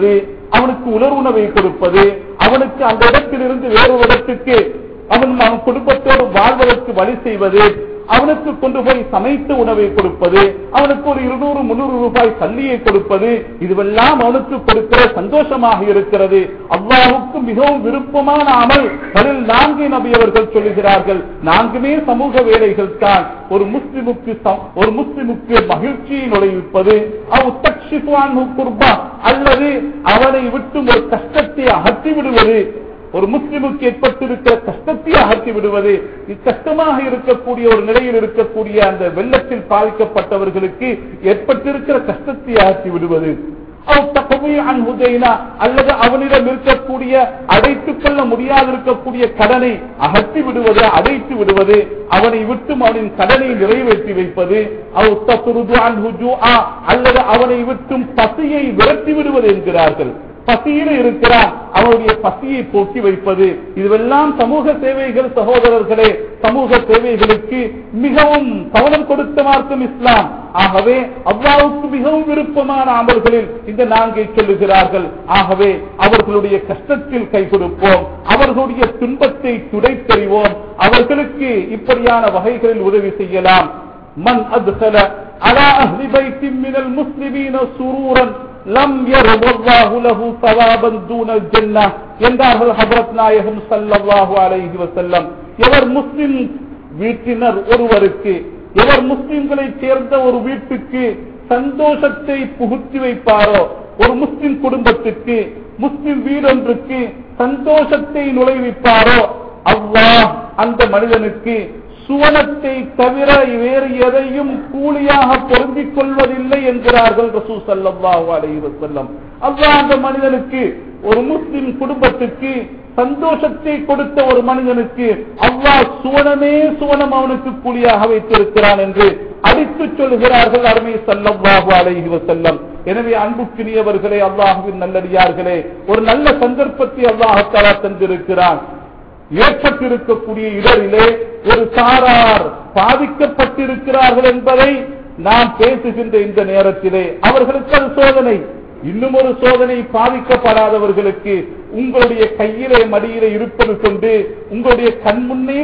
அவனுக்கு உணர்வுணவை கொடுப்பது அவனுக்கு அந்த இடத்திலிருந்து வேறொரு இடத்துக்கு அவன் அவன் குடும்பத்தோடு வாழ்வதற்கு வழி செய்வது அவனுக்கு கொண்டு போய் சமைத்த உணவை கொடுப்பது அவனுக்கு ஒரு இருநூறு முன்னூறு ரூபாய் சல்லியை கொடுப்பது இதுவெல்லாம் அவனுக்கு கொடுக்கிற சந்தோஷமாக இருக்கிறது அல்லாஹுக்கு மிகவும் விருப்பமான அமல் அதில் நான்கு நபி அவர்கள் சொல்லுகிறார்கள் நான்குமே சமூக வேலைகள் தான் ஒரு முஸ்லிமுக்கு சம்- ஒரு முஸ்லிமுக்கு மகிழ்ச்சியை நுழைவிப்பது அவ் தக்ஷிஃபான்ஹு குர்பா அல்லது அவனை விட்டு ஒரு கஷ்டத்தை அகற்றி விடுவது ஒரு முஸ்லிமுக்கு ஏற்பட்டிருக்கிற கஷ்டத்தை அகற்றி விடுவது இக்கஷ்டமாக இருக்கக்கூடிய ஒரு நிலையில் இருக்கக்கூடிய அந்த வெள்ளத்தில் பாதிக்கப்பட்டவர்களுக்கு ஏற்பட்டிருக்கிற கஷ்டத்தை அகற்றி விடுவது அவ் தகவி அன் ஹுதைனா அல்லது அவனிடம் இருக்கக்கூடிய அடைத்துக் கொள்ள முடியாது இருக்கக்கூடிய கடனை அகற்றி விடுவது அடைத்து விடுவது அவனை விட்டும் அவனின் கடனை நிறைவேற்றி வைப்பது அவ் தத்ருது அன் ஹுஜூஆ அல்லது அவனை விட்டும் பசியை விரட்டி விடுவது என்கிறார்கள் பசியில இருக்கிறான் அவனுடைய பசியை போக்கி வைப்பது இதுவெல்லாம் சமூக சேவைகள் சகோதரர்களே சமூக சேவைகளுக்கு மிகவும் கவனம் கொடுத்த மார்க்கம் இஸ்லாம் ஆகவே அல்லாவுக்கு மிகவும் விருப்பமான அமல்களில் இந்த நான்கை சொல்லுகிறார்கள் ஆகவே அவர்களுடைய கஷ்டத்தில் கை கொடுப்போம் அவர்களுடைய துன்பத்தை துடைத்தறிவோம் அவர்களுக்கு இப்படியான வகைகளில் உதவி செய்யலாம் من أدخل على أهل بيت من المسلمين سرورا لم يرض الله له ثوابا دون الجنة என்றார்கள் ஹபரத் நாயகம் ஸல்லல்லாஹு அலைஹி வஸல்லம் எவர் முஸ்லிம் வீட்டினர் ஒருவருக்கு எவர் முஸ்லிம்களைச் சேர்ந்த ஒரு வீட்டுக்கு சந்தோஷத்தை புகுத்தி வைப்பாரோ ஒரு முஸ்லிம் குடும்பத்துக்கு முஸ்லிம் வீடொன்றுக்கு சந்தோஷத்தை நுழைவிப்பாரோ அல்லாஹ் அந்த மனிதனுக்கு சுவனத்தை தவிர வேறு எதையும் கூலியாக பொருந்திக் கொள்வதில்லை என்கிறார்கள் ரசூ சல்லாஹூ அலைஹி வஸல்லம் அல்லாஹ் அந்த மனிதனுக்கு ஒரு முஸ்லிம் குடும்பத்துக்கு சந்தோஷத்தை கொடுத்த ஒரு மனிதனுக்கு அல்லாஹ் சுவனமே சுவனம் அவனுக்கு கூலியாக வைத்திருக்கிறான் என்று அடித்துச் சொல்கிறார்கள் அருமை சல்லல்லாஹு அலைஹி வஸல்லம் எனவே அன்புக்கினியவர்களே அல்லாஹுவின் நல்லடியார்களே ஒரு நல்ல சந்தர்ப்பத்தை அல்லாஹாலா தந்திருக்கிறான் ஏற்பட்டிருக்கக்கூடிய இடரிலே ஒரு சாரார் பாதிக்கப்பட்டிருக்கிறார்கள் என்பதை நாம் பேசுகின்ற இந்த நேரத்திலே அவர்களுக்கு அது சோதனை இன்னும் ஒரு சோதனை பாதிக்கப்படாதவர்களுக்கு உங்களுடைய கையிலே மடியிலே இருப்பது கொண்டு உங்களுடைய கண் முன்னே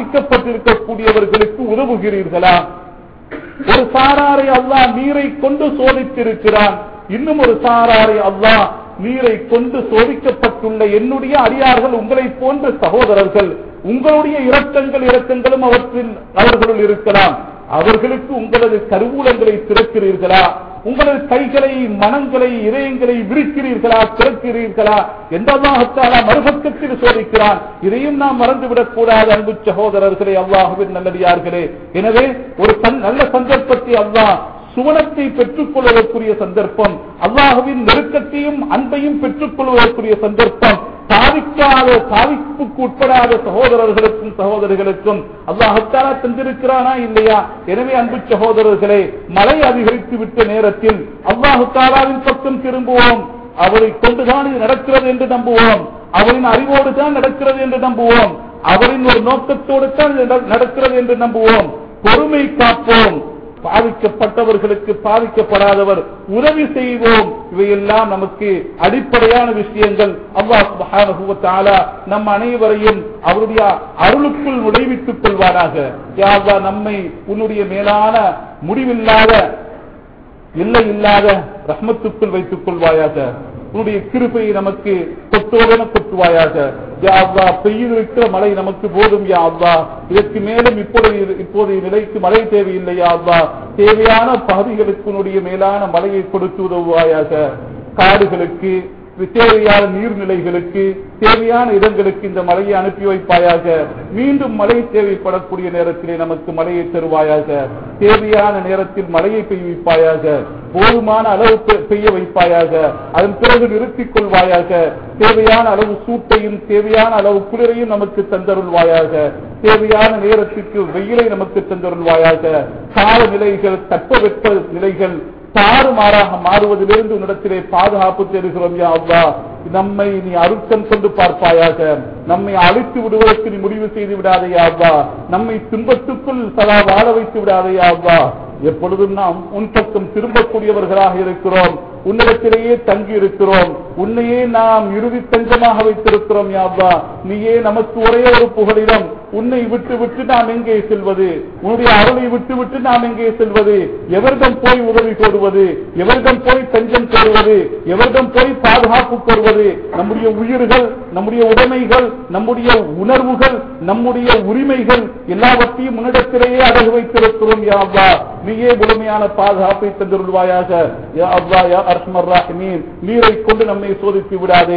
பாதிக்கப்பட்டிருக்கக்கூடியவர்களுக்கு உதவுகிறீர்களா ஒரு சாராரை அல்லாஹ் நீரை கொண்டு சோதித்திருக்கிறான் இன்னும் ஒரு சாராரை அல்லாஹ் நீரை கொண்டு சோதிக்கப்பட்டுள்ள என்னுடைய அடியார்கள் உங்களை போன்ற சகோதரர்கள் உங்களுடைய இரக்கங்கள் இரக்கங்களும் அவற்றில் அவர்களுள் இருக்கலாம் அவர்களுக்கு உங்களது கருவூலங்களை திறக்கிறீர்களா உங்களது கைகளை மனங்களை இதயங்களை விரிக்கிறீர்களா திறக்கிறீர்களா என்றாகத்தாலா மறுபக்கத்தில் சோதிக்கிறான் இதையும் நாம் மறந்துவிடக் கூடாது அன்பு சகோதரர்களே அல்லாஹுவின் நல்லடியார்களே எனவே ஒரு சந்- நல்ல சந்தர்ப்பத்தை அல்லாஹ் சுவனத்தை பெற்றுக் கொள்வதற்குரிய சந்தர்ப்பம் அல்லாஹுவின் நெருக்கத்தையும் அன்பையும் பெற்றுக் கொள்வதற்குரிய சந்தர்ப்பம் சாதிக்காத சாதிப்புக்கு உட்படாத சகோதரர்களுக்கும் சகோதரிகளுக்கும் அல்லாஹத்தாலா தந்திருக்கிறானா இல்லையா எனவே அன்பு சகோதரர்களே மழை அதிகரித்து விட்ட நேரத்தில் அல்லாஹு தாலாவின் பக்கம் திரும்புவோம் அவரை கொண்டுதான் இது நடக்கிறது என்று நம்புவோம் அவரின் அறிவோடு தான் நடக்கிறது என்று நம்புவோம் அவரின் ஒரு நோக்கத்தோடு தான் இது நட- நடக்கிறது என்று நம்புவோம் பொறுமை காப்போம் பாதிக்கப்பட்டவர்களுக்கு பாதிக்கப்படாதவர் உதவி செய்வோம் இவையெல்லாம் நமக்கு அடிப்படையான விஷயங்கள் அல்லாஹ் சுப்ஹானஹு வ தஆலா நம் அனைவரையும் அவருடைய அருளுக்குள் நுழைவித்துக் கொள்வாராக யா அல்லாஹ் நம்மை உன்னுடைய மேலான முடிவில்லாத இல்லை இல்லாத ரஹ்மத்துக்குள் வைத்துக் கொள்வாயாக உன்னுடைய கிருபையை நமக்கு கொட்டோடன கொட்டுவாயாக யா அல்லாஹ் பெய்திருக்கிற மழை நமக்கு போதும் யா அல்லாஹ் இதற்கு மேலும் இப்பொழுது இப்போதைய நிலைக்கு மழை தேவையில்லை யா அல்லாஹ் தேவையான பகுதிகளுக்கு உன்னுடைய மேலான மழையை கொடுத்து உதவுவாயாக காடுகளுக்கு தேவையான நீர்நிலைகளுக்கு தேவையான இடங்களுக்கு இந்த மழையை அனுப்பி வைப்பாயாக மீண்டும் மழை தேவைப்படக்கூடிய நேரத்திலே நமக்கு மழையை தருவாயாக தேவையான நேரத்தில் மழையை பெய்விப்பாயாக போதுமான அளவு பெ- பெய்ய வைப்பாயாக அதன் பிறகு நிறுத்திக் கொள்வாயாக தேவையான அளவு சூட்டையும் தேவையான அளவு குளிரையும் நமக்கு தந்தருள்வாயாக தேவையான நேரத்திற்கு வெயிலை நமக்கு தந்தருள்வாயாக காலநிலைகள் தட்பவெப்ப நிலைகள் தாறுமாறாக மாறுவதிலிருந்து உன்னிடத்திலே பாதுகாப்பு தேடுகிறோம் யா அல்லாஹ் நம்மை நீ அருட்கம் கொண்டு பார்ப்பாயாக நம்மை அழித்து விடுவதற்கு நீ முடிவு செய்து விடாதையா அவ்வா நம்மை துன்பத்துக்குள் சதா வாழ வைத்து விடாதையா அவ்வா எப்பொழுதும் நாம் உன் பக்கம் திரும்பக்கூடியவர்களாக இருக்கிறோம் உன்னிடத்திலேயே தங்கி இருக்கிறோம் உன்னையே நாம் இறுதி தஞ்சமாக வைத்திருக்கிறோம் யாவா நீயே நமக்கு ஒரே ஒரு புகலிடம் உன்னை விட்டு விட்டு நாம் எங்கே செல்வது உன்னுடைய அருளை விட்டு விட்டு நாம் எங்கே செல்வது எவரிடம் போய் உதவி கோருவது எவரிடம் போய் தஞ்சம் கோருவது எவரிடம் போய் பாதுகாப்பு கோருவது நம்முடைய உயிர்கள் நம்முடைய உடைமைகள் நம்முடைய உணர்வுகள் நம்முடைய உரிமைகள் எல்லாவற்றையும் முன்னிடத்திலேயே அடகு வைத்திருக்கிறோம் யா அல்லாஹ் நீயே முழுமையான பாதுகாப்பை தந்திருவாயாக யா அல்லாஹ் யா அர்ஹமர் ராஹிமீன் நீரை கொண்டு நம்மை சோதித்து விடாதே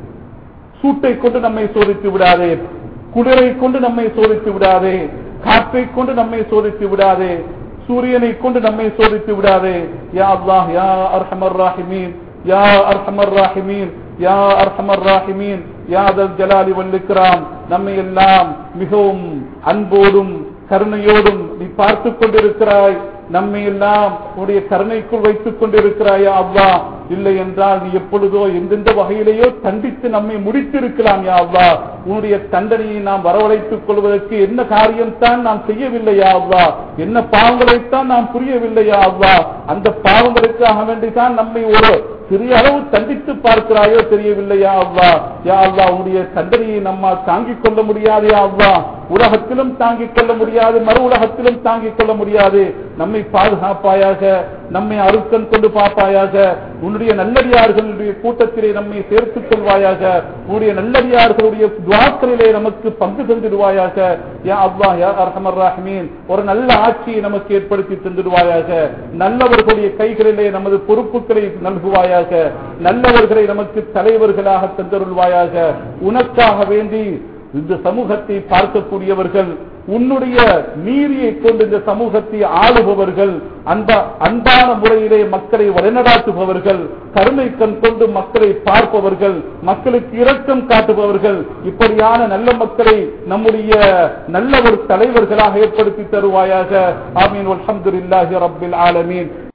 சூட்டை கொண்டு நம்மை சோதித்து விடாதே குளிரை கொண்டு நம்மை சோதித்து விடாதே காற்றை கொண்டு நம்மை சோதித்து விடாதே சூரியனை கொண்டு நம்மை சோதித்து விடாதே யா அல்லாஹ் யா அர்ஹமர் ராஹிமீன் யா அர்ஹமர் ராஹிமீன் யா அர்ஹமர் ராஹிமீன் யா தல் ஜலாலி வல் இக்ராம் நம்மை எல்லாம் மிகவும் அன்போடும் கருணையோடும் நீ பார்த்துக் கொண்டிருக்கிறாய் நம்மை எல்லாம் உன்னுடைய கருணைக்குள் வைத்துக் கொண்டிருக்கிறாயா அவ்வா இல்லை என்றால் நீ எப்பொழுதோ எந்தெந்த வகையிலேயோ தண்டித்து நம்மை முடித்திருக்கலாம் யா அவ்வா உன்னுடைய தண்டனையை நாம் வரவழைத்துக் கொள்வதற்கு என்ன காரியம்தான் நாம் செய்யவில்லையா அவ்வா என்ன பாவங்களைத்தான் நாம் புரியவில்லையா அவ்வா அந்த பாவங்களுக்காக வேண்டிதான் நம்மை ஒரு சிறிய அளவு தண்டித்து பார்க்கிறாயோ தெரியவில்லையா அவ்வா யா அவ்வா உன்னுடைய தண்டனையை நம்மால் தாங்கிக் கொள்ள முடியாது யா அவ்வா உலகத்திலும் தாங்கிக் கொள்ள முடியாது மறு உலகத்திலும் தாங்கிக் கொள்ள முடியாது நம்மை பாதுகாப்பாயாக நம்மை அறுக்கன் கொண்டு பார்ப்பாயாக உன்னுடைய நல்லடியார்களுடைய கூட்டத்திலே நம்மை சேர்த்துக் கொள்வாயாக உன்னுடைய நல்லடியார்களுடைய துவாக்களிலே நமக்கு பங்கு தந்திடுவாயாக யா அவ்வா யா அர்ஹமர் ராஹ்மீன் ஒரு நல்ல ஆட்சியை நமக்கு ஏற்படுத்தி தந்திடுவாயாக நல்லவர்களுடைய கைகளிலே நமது பொறுப்புகளை நல்குவாயாக நல்லவர்களை நமக்கு தலைவர்களாக தந்தருள்வாயாக உனக்காக வேண்டி இந்த சமூகத்தை பார்க்கக்கூடியவர்கள் உன்னுடைய நீதியை கொண்டு இந்த சமூகத்தை ஆளுபவர்கள் அன்பா அன்பான முறையிலே மக்களை வழிநடாத்துபவர்கள் கருணை கண் கொண்டு மக்களை பார்ப்பவர்கள் மக்களுக்கு இரக்கம் காட்டுபவர்கள் இப்படியான நல்ல மக்களை நம்முடைய நல்ல ஒரு தலைவர்களாக ஏற்படுத்தி தருவாயாக ஆமீன் அல்ஹம்துலில்லாஹி ரப்பில் ஆலமீன்